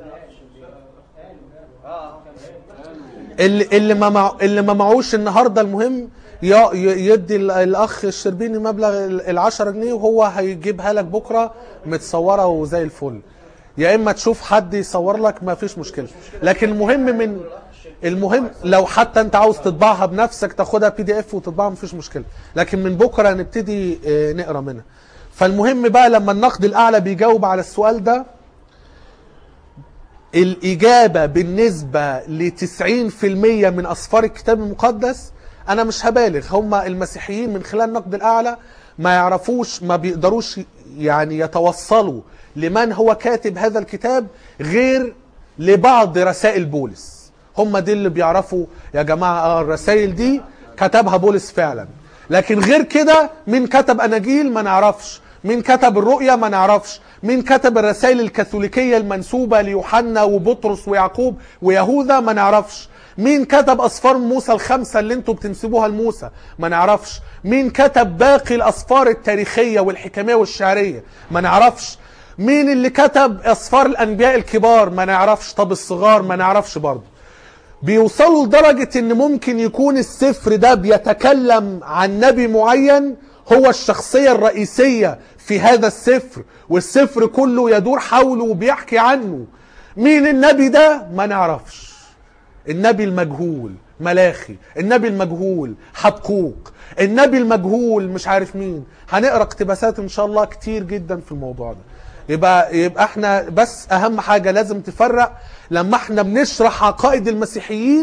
اه اللي اللي ما مع... اللي ما معوش النهارده المهم ي... ي- يدي ال- الاخ الشربيني مبلغ ال 10 جنيه وهو هيجيبها لك بكره متصوره وزي الفل يا اما تشوف حد يصور لك ما فيش مشكله لكن المهم من المهم لو حتى انت عاوز تطبعها بنفسك تاخدها بي دي اف وتطبعها مفيش مشكله لكن من بكره نبتدي آه، نقرا منها فالمهم بقى لما النقد الاعلى بيجاوب على السؤال ده الإجابة بالنسبة ل 90% من أسفار الكتاب المقدس أنا مش هبالغ هم المسيحيين من خلال النقد الأعلى ما يعرفوش ما بيقدروش يعني يتوصلوا لمن هو كاتب هذا الكتاب غير لبعض رسائل بولس هم دي اللي بيعرفوا يا جماعة آه الرسائل دي كتبها بولس فعلا لكن غير كده مين كتب أناجيل ما نعرفش مين كتب الرؤيا ما نعرفش مين كتب الرسائل الكاثوليكية المنسوبة ليوحنا وبطرس ويعقوب ويهوذا ما نعرفش مين كتب أسفار موسى الخمسة اللي انتوا بتنسبوها لموسى ما نعرفش مين كتب باقي الأسفار التاريخية والحكمية والشعرية ما نعرفش مين اللي كتب أسفار الأنبياء الكبار ما نعرفش طب الصغار ما نعرفش برضه بيوصلوا لدرجة ان ممكن يكون السفر ده بيتكلم عن نبي معين هو الشخصية الرئيسية في هذا السفر والسفر كله يدور حوله وبيحكي عنه مين النبي ده ما نعرفش النبي المجهول ملاخي النبي المجهول حبقوق النبي المجهول مش عارف مين هنقرا اقتباسات ان شاء الله كتير جدا في الموضوع ده يبقى يبقى احنا بس اهم حاجه لازم تفرق لما احنا بنشرح عقائد المسيحيين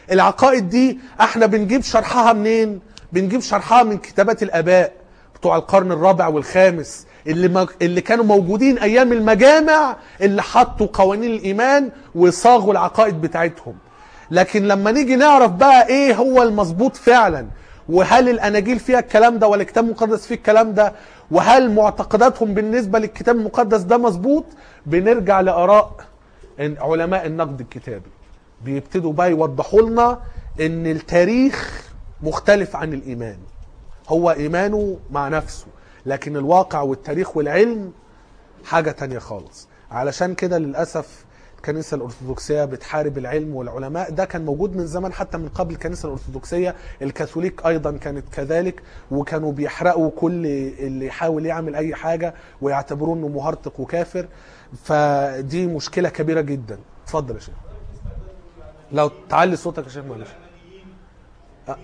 العقائد دي احنا بنجيب شرحها منين بنجيب شرحها من كتابات الاباء بتوع القرن الرابع والخامس اللي ما اللي كانوا موجودين ايام المجامع اللي حطوا قوانين الايمان وصاغوا العقائد بتاعتهم لكن لما نيجي نعرف بقى ايه هو المظبوط فعلا وهل الاناجيل فيها الكلام ده ولا الكتاب المقدس فيه الكلام ده وهل معتقداتهم بالنسبه للكتاب المقدس ده مظبوط بنرجع لاراء إن علماء النقد الكتابي بيبتدوا بقى يوضحوا لنا ان التاريخ مختلف عن الايمان هو ايمانه مع نفسه لكن الواقع والتاريخ والعلم حاجة تانية خالص علشان كده للأسف الكنيسة الأرثوذكسية بتحارب العلم والعلماء ده كان موجود من زمان حتى من قبل الكنيسة الأرثوذكسية الكاثوليك أيضا كانت كذلك وكانوا بيحرقوا كل اللي يحاول يعمل أي حاجة ويعتبروه إنه مهرطق وكافر فدي مشكلة كبيرة جدا اتفضل يا شيخ لو تعلي صوتك يا شيخ معلش أه.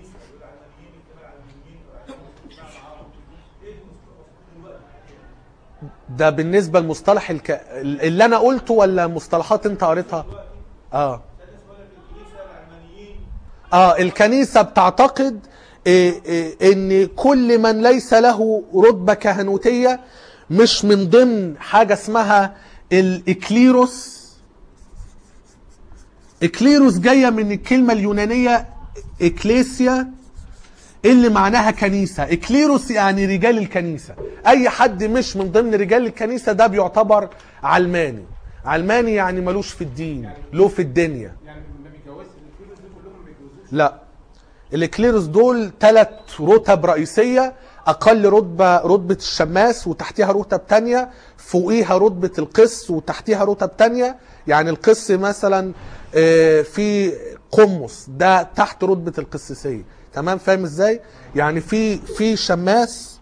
ده بالنسبة لمصطلح الك... اللي أنا قلته ولا مصطلحات أنت قريتها؟ آه آه الكنيسة بتعتقد إيه إيه إن كل من ليس له رتبة كهنوتية مش من ضمن حاجة اسمها الإكليروس إكليروس جاية من الكلمة اليونانية إكليسيا اللي معناها كنيسة إكليروس يعني رجال الكنيسة أي حد مش من ضمن رجال الكنيسة ده بيعتبر علماني علماني يعني ملوش في الدين له في الدنيا يعني ما بيتجوزش الكيلوز دول كلهم ما بيتجوزوش لا الإكليروس دول ثلاث رتب رئيسية أقل رتبة رتبة الشماس وتحتها رتب تانية فوقيها رتبة القس وتحتها رتب تانية يعني القس مثلا آه، في قمص ده تحت رتبة القسيسية تمام فاهم ازاي يعني في في شماس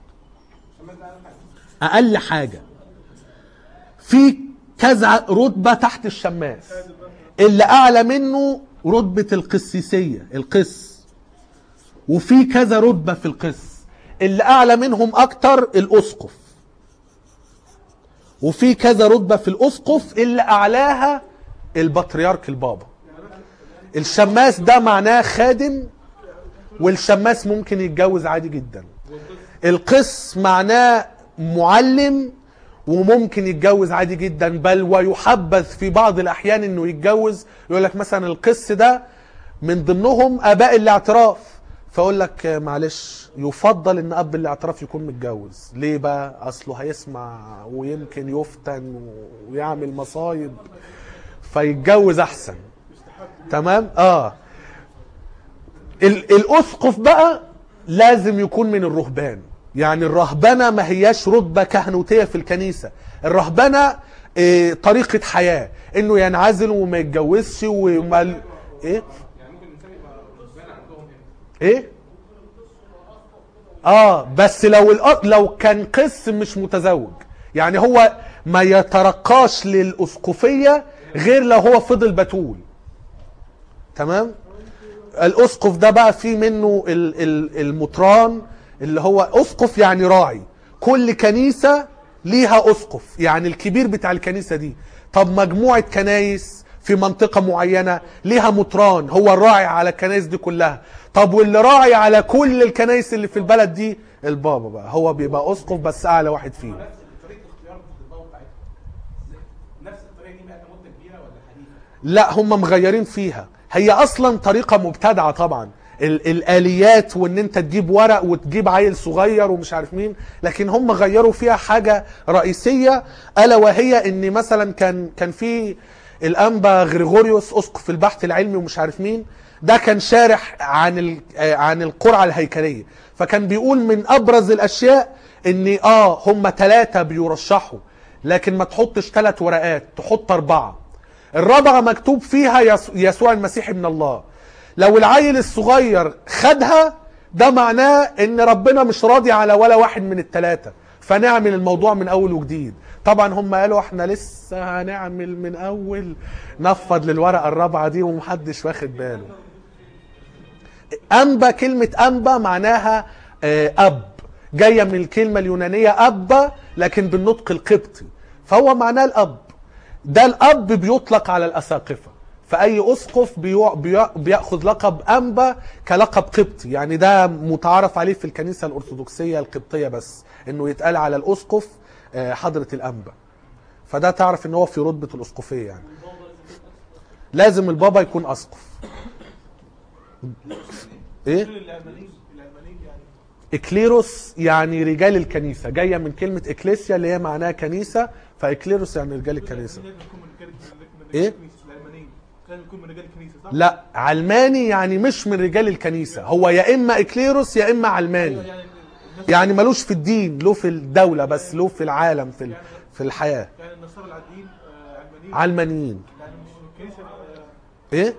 اقل حاجه في كذا رتبه تحت الشماس اللي اعلى منه رتبه القسيسيه القس وفي كذا رتبه في القس اللي اعلى منهم اكتر الاسقف وفي كذا رتبه في الاسقف اللي اعلاها البطريرك البابا الشماس ده معناه خادم والشماس ممكن يتجوز عادي جدا القس معناه معلم وممكن يتجوز عادي جدا بل ويحبذ في بعض الاحيان انه يتجوز يقول لك مثلا القس ده من ضمنهم اباء الاعتراف فاقول لك آه، معلش يفضل ان اب الاعتراف يكون متجوز ليه بقى اصله هيسمع ويمكن يفتن ويعمل مصايب فيتجوز احسن تمام اه ال- الاسقف بقى لازم يكون من الرهبان يعني الرهبنه ما هياش رتبه كهنوتيه في الكنيسه الرهبنه إيه طريقه حياه انه ينعزل وما يتجوزش وما ايه يعني ممكن الانسان يبقى رهبان عندهم هنا ايه اه بس لو الأ- لو كان قس مش متزوج يعني هو ما يترقاش للاسقفيه غير لو هو فضل بتول تمام الاسقف ده بقى فيه منه ال- ال- المطران اللي هو اسقف يعني راعي كل كنيسه ليها اسقف يعني الكبير بتاع الكنيسه دي طب مجموعه كنايس في منطقه معينه ليها مطران هو الراعي على الكنايس دي كلها طب واللي راعي على كل الكنايس اللي في البلد دي البابا بقى هو بيبقى اسقف بس اعلى واحد فيهم نفس طريقه اختيار البابا بتاعتهم نفس الطريقه دي بقى مده كبيره ولا حديثه؟ لا هم مغيرين فيها هي اصلا طريقه مبتدعه طبعا ال- الاليات وان انت تجيب ورق وتجيب عيل صغير ومش عارف مين لكن هم غيروا فيها حاجه رئيسيه الا وهي ان مثلا كان كان في الانبا غريغوريوس اسقف البحث العلمي ومش عارف مين ده كان شارح عن ال- آه، عن القرعه الهيكليه فكان بيقول من ابرز الاشياء ان اه هم ثلاثه بيرشحوا لكن ما تحطش ثلاث ورقات تحط اربعه الرابعة مكتوب فيها يس- يسوع المسيح ابن الله لو العيل الصغير خدها ده معناه ان ربنا مش راضي على ولا واحد من التلاتة فنعمل الموضوع من اول وجديد طبعا هم قالوا احنا لسه هنعمل من اول نفض للورقة الرابعة دي ومحدش واخد باله أنبا كلمة أنبا معناها آه، أب جاية من الكلمة اليونانية أبا لكن بالنطق القبطي فهو معناه الأب ده الأب بيطلق على الأساقفة فاي اسقف بيو- بيا- بياخذ لقب انبا كلقب قبطي يعني ده متعارف عليه في الكنيسه الارثوذكسيه القبطيه بس انه يتقال على الاسقف آه، حضره الانبا فده تعرف ان هو في رتبه الاسقفيه يعني لازم البابا يكون اسقف ايه غير العلمانيين العلمانيين يعني اكليروس يعني رجال الكنيسه جايه من كلمه اكليسيا اللي هي معناها كنيسه فاكليروس يعني رجال الكنيسه لازم يكون من رجال من رجال إيه؟ الكنيسه العلمانيين لازم يكون من رجال الكنيسه صح؟ لا علماني يعني مش من رجال الكنيسه هو يا اما اكليروس يا اما علماني يعني الناس يعني ملوش في الدين له في الدوله بس له في العالم في ال- في الحياه يعني النصارى العاديين آه، علمانيين علمانيين يعني مش من الكنيسه آه، ايه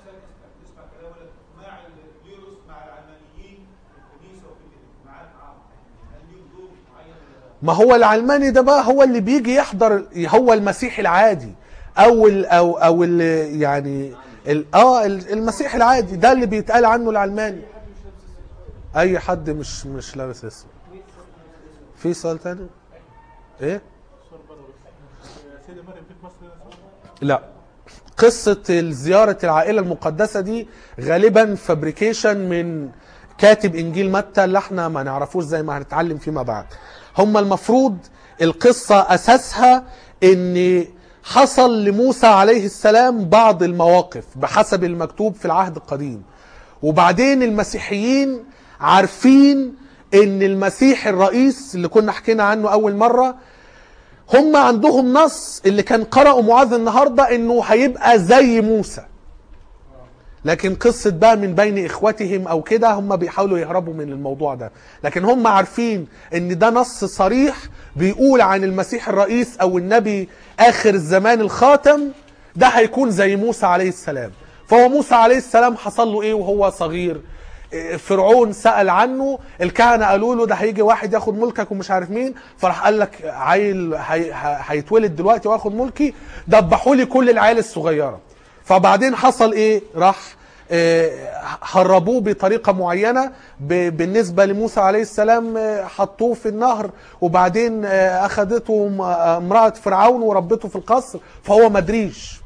مع الفيروس مع العلمانيين الكنيسه وفي معاه معاهم هل ليهم دور معين ما هو العلماني ده بقى هو اللي بيجي يحضر هو المسيحي العادي او ال او او ال يعني ال اه ال- المسيحي العادي ده اللي بيتقال عنه العلماني اي حد مش مش لابس اسم في سؤال تاني ايه صار بره بس آه، سيدة مريم في مصر هنا صح؟ لا قصة زيارة العائلة المقدسة دي غالبا فابريكيشن من كاتب انجيل متى اللي احنا ما نعرفوش زي ما هنتعلم فيما بعد هم المفروض القصة اساسها ان حصل لموسى عليه السلام بعض المواقف بحسب المكتوب في العهد القديم وبعدين المسيحيين عارفين ان المسيح الرئيس اللي كنا حكينا عنه اول مره هم عندهم نص اللي كان قرأه معاذ النهارده انه هيبقى زي موسى لكن قصة بقى من بين اخوتهم او كده هم بيحاولوا يهربوا من الموضوع ده لكن هم عارفين ان ده نص صريح بيقول عن المسيح الرئيس او النبي اخر الزمان الخاتم ده هيكون زي موسى عليه السلام فهو موسى عليه السلام حصل له ايه وهو صغير إيه، فرعون سأل عنه الكهنة قالوا له ده هيجي واحد ياخد ملكك ومش عارف مين فراح قال لك عيل هي- ه- هيتولد دلوقتي واخد ملكي دبحوا لي كل العيال الصغيرة فبعدين حصل ايه راح آه، هربوه بطريقة معينة ب- بالنسبة لموسى عليه السلام آه، حطوه في النهر وبعدين آه، أخذته م- آه، امرأة فرعون وربته في القصر فهو مدريش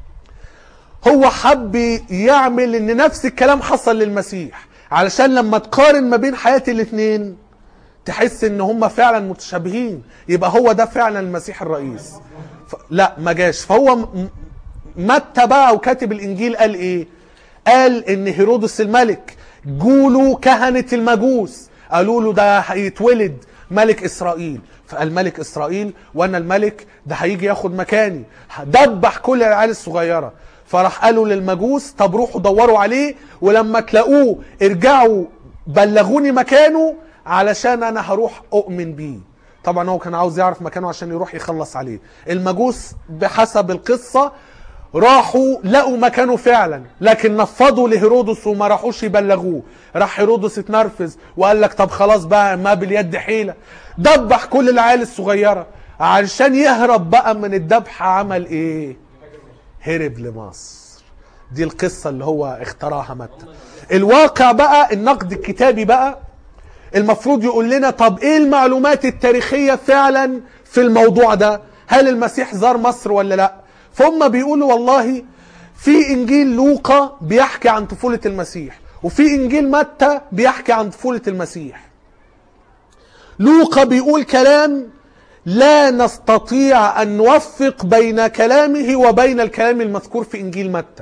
هو حب يعمل ان نفس الكلام حصل للمسيح علشان لما تقارن ما بين حياة الاثنين تحس ان هم فعلا متشابهين يبقى هو ده فعلا المسيح الرئيس ف... لا ما جاش فهو م- متى بقى او كاتب الانجيل قال ايه قال ان هيرودس الملك جولوا كهنة المجوس قالوا له ده هيتولد ملك اسرائيل فقال ملك اسرائيل وانا الملك ده هيجي ياخد مكاني دبح كل العيال الصغيره فراح قالوا للمجوس طب روحوا دوروا عليه ولما تلاقوه ارجعوا بلغوني مكانه علشان انا هروح اؤمن بيه طبعا هو كان عاوز يعرف مكانه عشان يروح يخلص عليه المجوس بحسب القصة راحوا لقوا مكانه فعلا لكن نفضوا لهيرودس وما راحوش يبلغوه راح هيرودس اتنرفز وقال لك طب خلاص بقى ما باليد حيلة دبح كل العيال الصغيرة علشان يهرب بقى من الذبح عمل ايه هرب لمصر دي القصة اللي هو اخترعها متى الواقع بقى النقد الكتابي بقى المفروض يقول لنا طب ايه المعلومات التاريخية فعلا في الموضوع ده هل المسيح زار مصر ولا لا فهم بيقولوا والله في انجيل لوقا بيحكي عن طفولة المسيح وفي انجيل متى بيحكي عن طفولة المسيح لوقا بيقول كلام لا نستطيع ان نوفق بين كلامه وبين الكلام المذكور في انجيل متى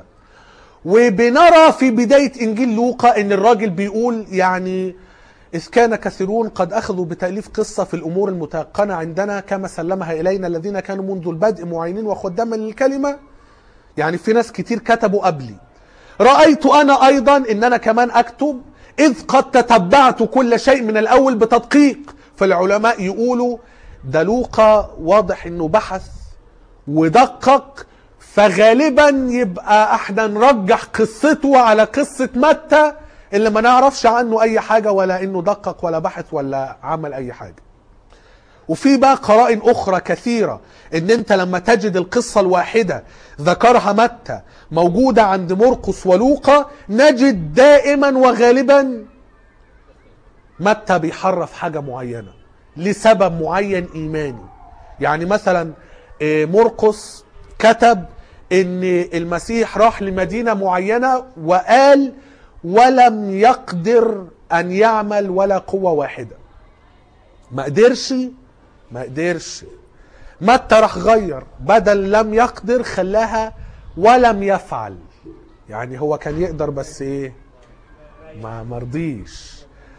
وبنرى في بداية انجيل لوقا ان الراجل بيقول يعني إذ كان كثيرون قد أخذوا بتأليف قصة في الأمور المتيقنة عندنا كما سلمها إلينا الذين كانوا منذ البدء معينين وخداما للكلمة يعني في ناس كتير كتبوا قبلي رأيت أنا أيضا إن أنا كمان أكتب إذ قد تتبعت كل شيء من الأول بتدقيق فالعلماء يقولوا ده لوقا واضح إنه بحث ودقق فغالبا يبقى احنا نرجح قصته على قصة متى اللي ما نعرفش عنه اي حاجة ولا انه دقق ولا بحث ولا عمل اي حاجة وفي بقى قرائن اخرى كثيرة ان انت لما تجد القصة الواحدة ذكرها متى موجودة عند مرقس ولوقا نجد دائما وغالبا متى بيحرف حاجة معينة لسبب معين إيماني يعني مثلا آه، مرقس كتب ان المسيح راح لمدينة معينة وقال ولم يقدر ان يعمل ولا قوة واحدة ما قدرش ما قدرش متى راح غير بدل لم يقدر خلاها ولم يفعل يعني هو كان يقدر بس ايه ما مرضيش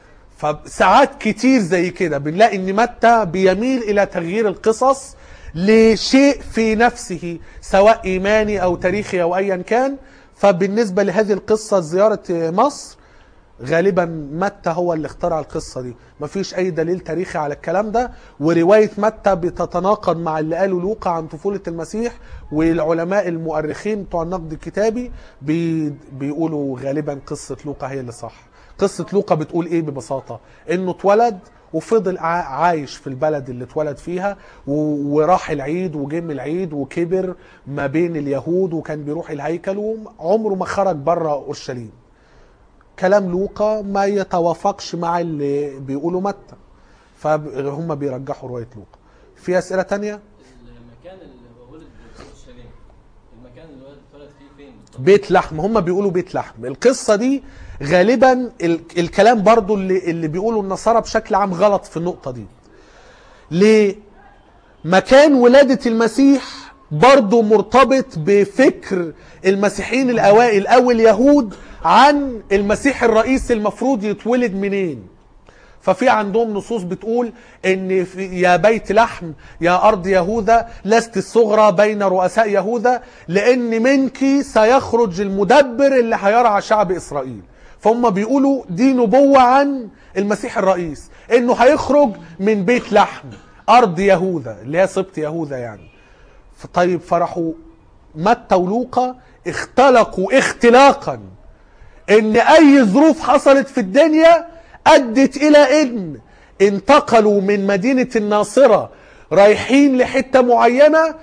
فساعات كتير زي كده بنلاقي ان متى بيميل الى تغيير القصص لشيء في نفسه سواء ايماني او تاريخي او ايا كان فبالنسبه لهذه القصه زياره مصر غالبا متى هو اللي اخترع القصه دي مفيش اي دليل تاريخي على الكلام ده وروايه متى بتتناقض مع اللي قاله لوقا عن طفوله المسيح والعلماء المؤرخين بتوع النقد الكتابي بي بيقولوا غالبا قصه لوقا هي اللي صح قصه لوقا بتقول ايه ببساطه انه اتولد وفضل عا- عايش في البلد اللي اتولد فيها و- وراح العيد وجم العيد وكبر ما بين اليهود وكان بيروح الهيكل وعمره ما خرج بره اورشليم كلام لوقا ما يتوافقش مع اللي بيقوله متى فهم بيرجحوا روايه لوقا في اسئله تانية المكان اللي هو ولد في اورشليم المكان اللي ولد اتولد فيه فين بالظبط؟ بيت لحم هم بيقولوا بيت لحم القصة دي غالبا ال- الكلام برضو اللي, اللي بيقولوا النصارى بشكل عام غلط في النقطة دي ليه مكان ولادة المسيح برضو مرتبط بفكر المسيحيين الأوائل أو اليهود عن المسيح الرئيس المفروض يتولد منين ففي عندهم نصوص بتقول ان في يا بيت لحم يا ارض يهوذا لست الصغرى بين رؤساء يهوذا لان منك سيخرج المدبر اللي هيرعى شعب اسرائيل فهم بيقولوا دي نبوة عن المسيح الرئيس انه هيخرج من بيت لحم ارض يهوذا اللي هي سبط يهوذا يعني طيب فرحوا متى ولوقا اختلقوا اختلاقا ان اي ظروف حصلت في الدنيا ادت الى ان انتقلوا من مدينة الناصرة رايحين لحتة معينة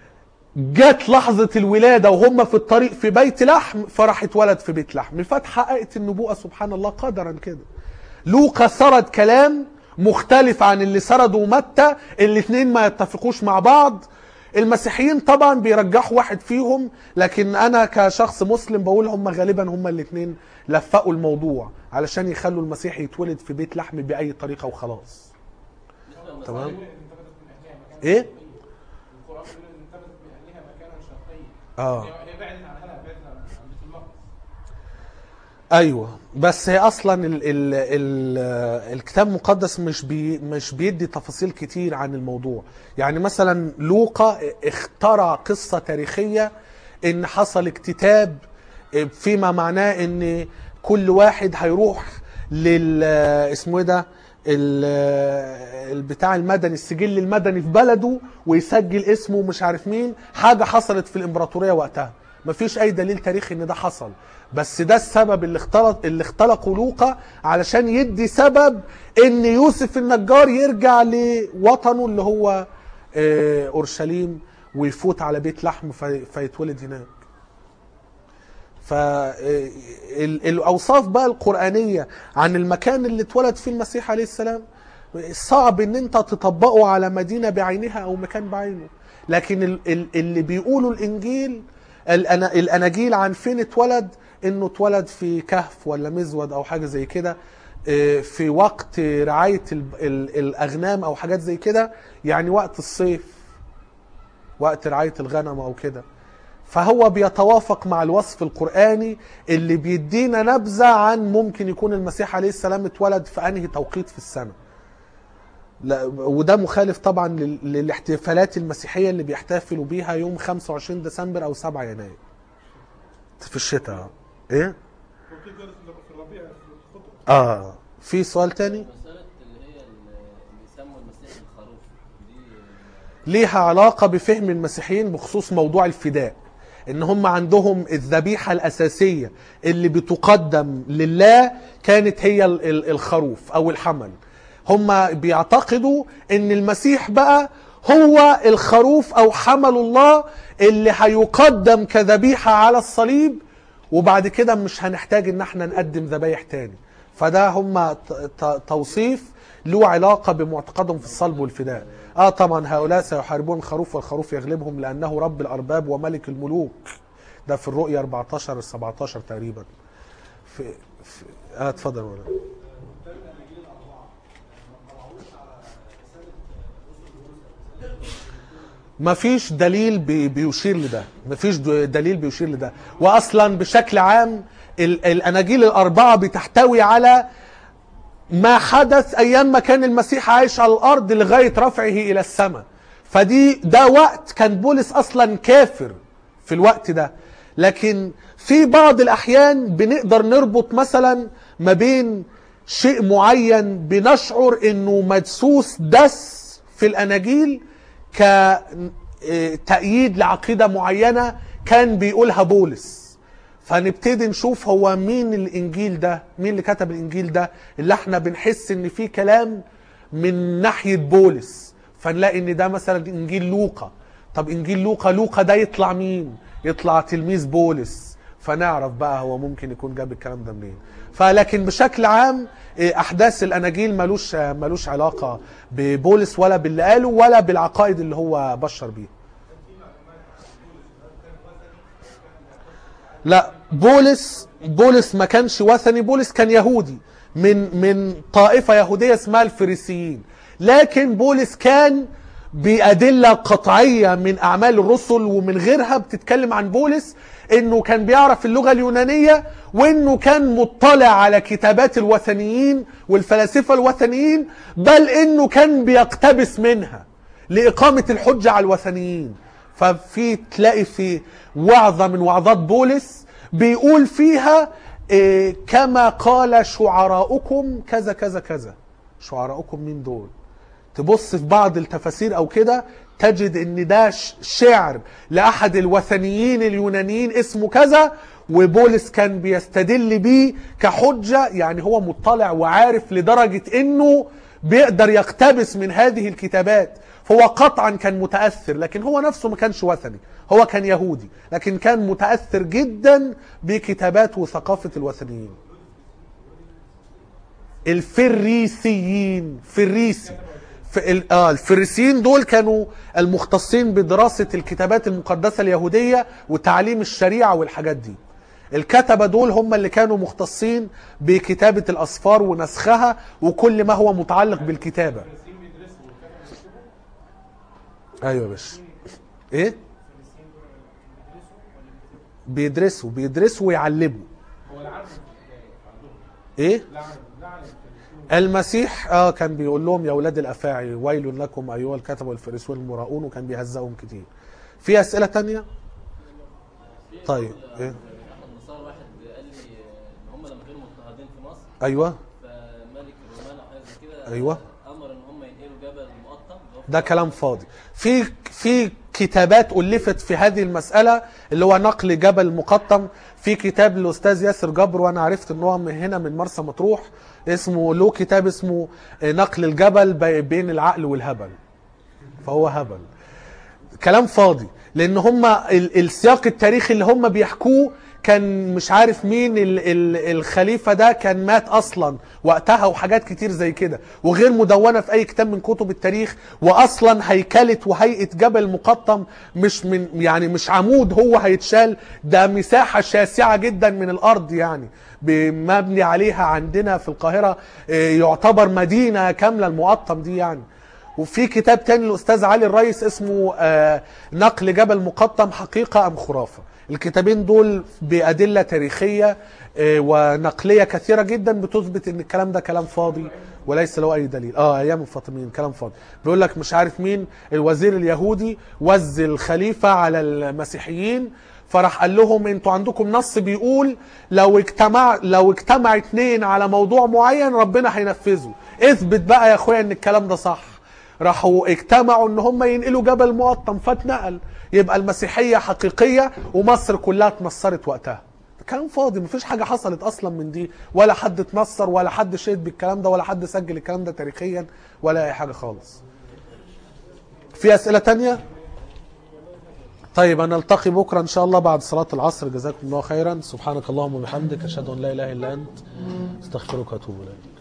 جت لحظة الولادة وهم في الطريق في بيت لحم فراح اتولد في بيت لحم فاتحققت النبوءة سبحان الله قدرا كده لوقا سرد كلام مختلف عن اللي سرده متى الاتنين ما يتفقوش مع بعض المسيحيين طبعا بيرجحوا واحد فيهم لكن انا كشخص مسلم بقول هم غالبا هم الاتنين لفقوا الموضوع علشان يخلوا المسيح يتولد في بيت لحم باي طريقه وخلاص تمام ايه القران بيقول ان انتبهت من اهلها مكانا شرقيا اه هي هي بعدت عن اهلها بعدت عن عن بيت المقدس ايوه بس هي اصلا ال ال ال الكتاب المقدس مش بي مش بيدي تفاصيل كتير عن الموضوع يعني مثلا لوقا اخترع قصة تاريخية ان حصل اكتتاب فيما معناه ان كل واحد هيروح لل اسمه ايه ده ال- البتاع المدني السجل المدني في بلده ويسجل اسمه مش عارف مين حاجة حصلت في الامبراطورية وقتها مفيش اي دليل تاريخي ان ده حصل بس ده السبب اللي اختلط اللي اختلقه لوقا علشان يدي سبب ان يوسف النجار يرجع لوطنه اللي هو آه، اورشليم ويفوت على بيت لحم في- فيتولد هناك فالاوصاف بقى القرانيه عن المكان اللي اتولد فيه المسيح عليه السلام صعب ان انت تطبقه على مدينه بعينها او مكان بعينه لكن ال- ال- اللي بيقولوا الانجيل الأنا- الاناجيل عن فين اتولد انه اتولد في كهف ولا مزود او حاجه زي كده آه، في وقت رعايه ال- ال- الاغنام او حاجات زي كده يعني وقت الصيف وقت رعايه الغنم او كده فهو بيتوافق مع الوصف القرآني اللي بيدينا نبذة عن ممكن يكون المسيح عليه السلام اتولد في أنهي توقيت في السنة لا وده مخالف طبعا لل- للاحتفالات المسيحية اللي بيحتفلوا بيها يوم 25 ديسمبر أو 7 يناير في الشتاء ايه؟ وفي جلسة في الربيع في الخطب اه في سؤال تاني مسألة اللي هي اللي بيسموا المسيح الخروف دي ليها علاقة بفهم المسيحيين بخصوص موضوع الفداء ان هم عندهم الذبيحة الاساسية اللي بتقدم لله كانت هي ال- ال- الخروف او الحمل هم بيعتقدوا ان المسيح بقى هو الخروف او حمل الله اللي هيقدم كذبيحة على الصليب وبعد كده مش هنحتاج ان احنا نقدم ذبايح تاني فده هم ت- ت- توصيف له علاقة بمعتقدهم في الصلب والفداء اه طبعا هؤلاء سيحاربون الخروف والخروف يغلبهم لأنه رب الأرباب وملك الملوك ده في الرؤية 14 17 تقريبا في, في اه اتفضل ولا ما فيش دليل بي- بيشير لده ما فيش د- دليل بيشير لده واصلا بشكل عام ال- الاناجيل الاربعه بتحتوي على ما حدث ايام ما كان المسيح عايش على الارض لغايه رفعه الى السماء فدي ده وقت كان بولس اصلا كافر في الوقت ده لكن في بعض الاحيان بنقدر نربط مثلا ما بين شيء معين بنشعر انه مدسوس دس في الاناجيل كتأييد لعقيدة معينة كان بيقولها بولس فنبتدي نشوف هو مين الانجيل ده مين اللي كتب الانجيل ده اللي احنا بنحس ان فيه كلام من ناحية بولس فنلاقي ان ده مثلا انجيل لوقا طب انجيل لوقا لوقا ده يطلع مين يطلع تلميذ بولس فنعرف بقى هو ممكن يكون جاب الكلام ده منين فلكن بشكل عام إيه، احداث الاناجيل ملوش ملوش علاقه ببولس ولا باللي قاله ولا بالعقائد اللي هو بشر بيها لا بولس بولس ما كانش وثني بولس كان يهودي من من طائفه يهوديه اسمها الفريسيين لكن بولس كان بأدلة قطعية من أعمال الرسل ومن غيرها بتتكلم عن بولس إنه كان بيعرف اللغة اليونانية وإنه كان مطلع على كتابات الوثنيين والفلاسفة الوثنيين بل إنه كان بيقتبس منها لإقامة الحجة على الوثنيين ففي تلاقي في وعظة من وعظات بولس بيقول فيها إيه كما قال شعراؤكم كذا كذا كذا شعراؤكم مين دول تبص في بعض التفاسير او كده تجد ان ده ش- شعر لاحد الوثنيين اليونانيين اسمه كذا وبولس كان بيستدل بيه كحجة يعني هو مطلع وعارف لدرجة انه بيقدر يقتبس من هذه الكتابات فهو قطعا كان متأثر لكن هو نفسه ما كانش وثني هو كان يهودي لكن كان متأثر جدا بكتابات وثقافة الوثنيين الفريسيين فريسي ف- ال- اه الفريسيين دول كانوا المختصين بدراسة الكتابات المقدسة اليهودية وتعليم الشريعة والحاجات دي الكتبة دول هم اللي كانوا مختصين بكتابة الأسفار ونسخها وكل ما هو متعلق بالكتابة ايوه يا باشا ايه بيدرسوا بيدرسوا ويعلموا هو العالم عندهم ايه لعن لعن المسيح اه كان بيقول لهم يا اولاد الافاعي ويل لكم ايها الكتب والفريسيون المراؤون وكان بيهزقهم كتير في اسئله تانية طيب ايه احد النصارى واحد قال لي ان هم لما كانوا مضطهدين في مصر ايوه فملك الرومان او حاجه زي كده أيوة. امر ان هم ينقلوا جبل المقطم اللي هو في ده كلام فاضي في في كتابات الفت في هذه المساله اللي هو نقل جبل مقطم في كتاب الاستاذ ياسر جبر وانا عرفت ان هو من هنا من مرسى مطروح اسمه له كتاب اسمه نقل الجبل بي- بين العقل والهبل فهو هبل كلام فاضي لان هم ال- السياق التاريخي اللي هم بيحكوه كان مش عارف مين ال ال الخليفة ده كان مات أصلا وقتها وحاجات كتير زي كده وغير مدونة في أي كتاب من كتب التاريخ وأصلا هيكلة وهيئة جبل مقطم مش من يعني مش عمود هو هيتشال ده مساحة شاسعة جدا من الأرض يعني مبني عليها عندنا في القاهرة آه، يعتبر مدينة كاملة المقطم دي يعني وفي كتاب تاني للاستاذ علي الريس اسمه آه، نقل جبل مقطم حقيقه ام خرافه الكتابين دول بادله تاريخيه آه، ونقليه كثيره جدا بتثبت ان الكلام ده كلام فاضي وليس له اي دليل اه ايام الفاطميين كلام فاضي بيقول لك مش عارف مين الوزير اليهودي وز الخليفه على المسيحيين فراح قال لهم انتوا عندكم نص بيقول لو اجتمع لو اجتمع اتنين على موضوع معين ربنا هينفذه اثبت بقى يا اخويا ان الكلام ده صح راحوا اجتمعوا ان هم ينقلوا جبل مقطم فاتنقل يبقى المسيحيه حقيقيه ومصر كلها اتنصرت وقتها كلام فاضي مفيش حاجه حصلت اصلا من دي ولا حد اتنصر ولا حد شهد بالكلام ده ولا حد سجل الكلام ده تاريخيا ولا اي حاجه خالص في اسئله تانية طيب أنا نلتقي بكرة إن شاء الله بعد صلاة العصر جزاكم الله خيرا سبحانك اللهم وبحمدك أشهد أن لا إله إلا أنت استغفرك وأتوب إليك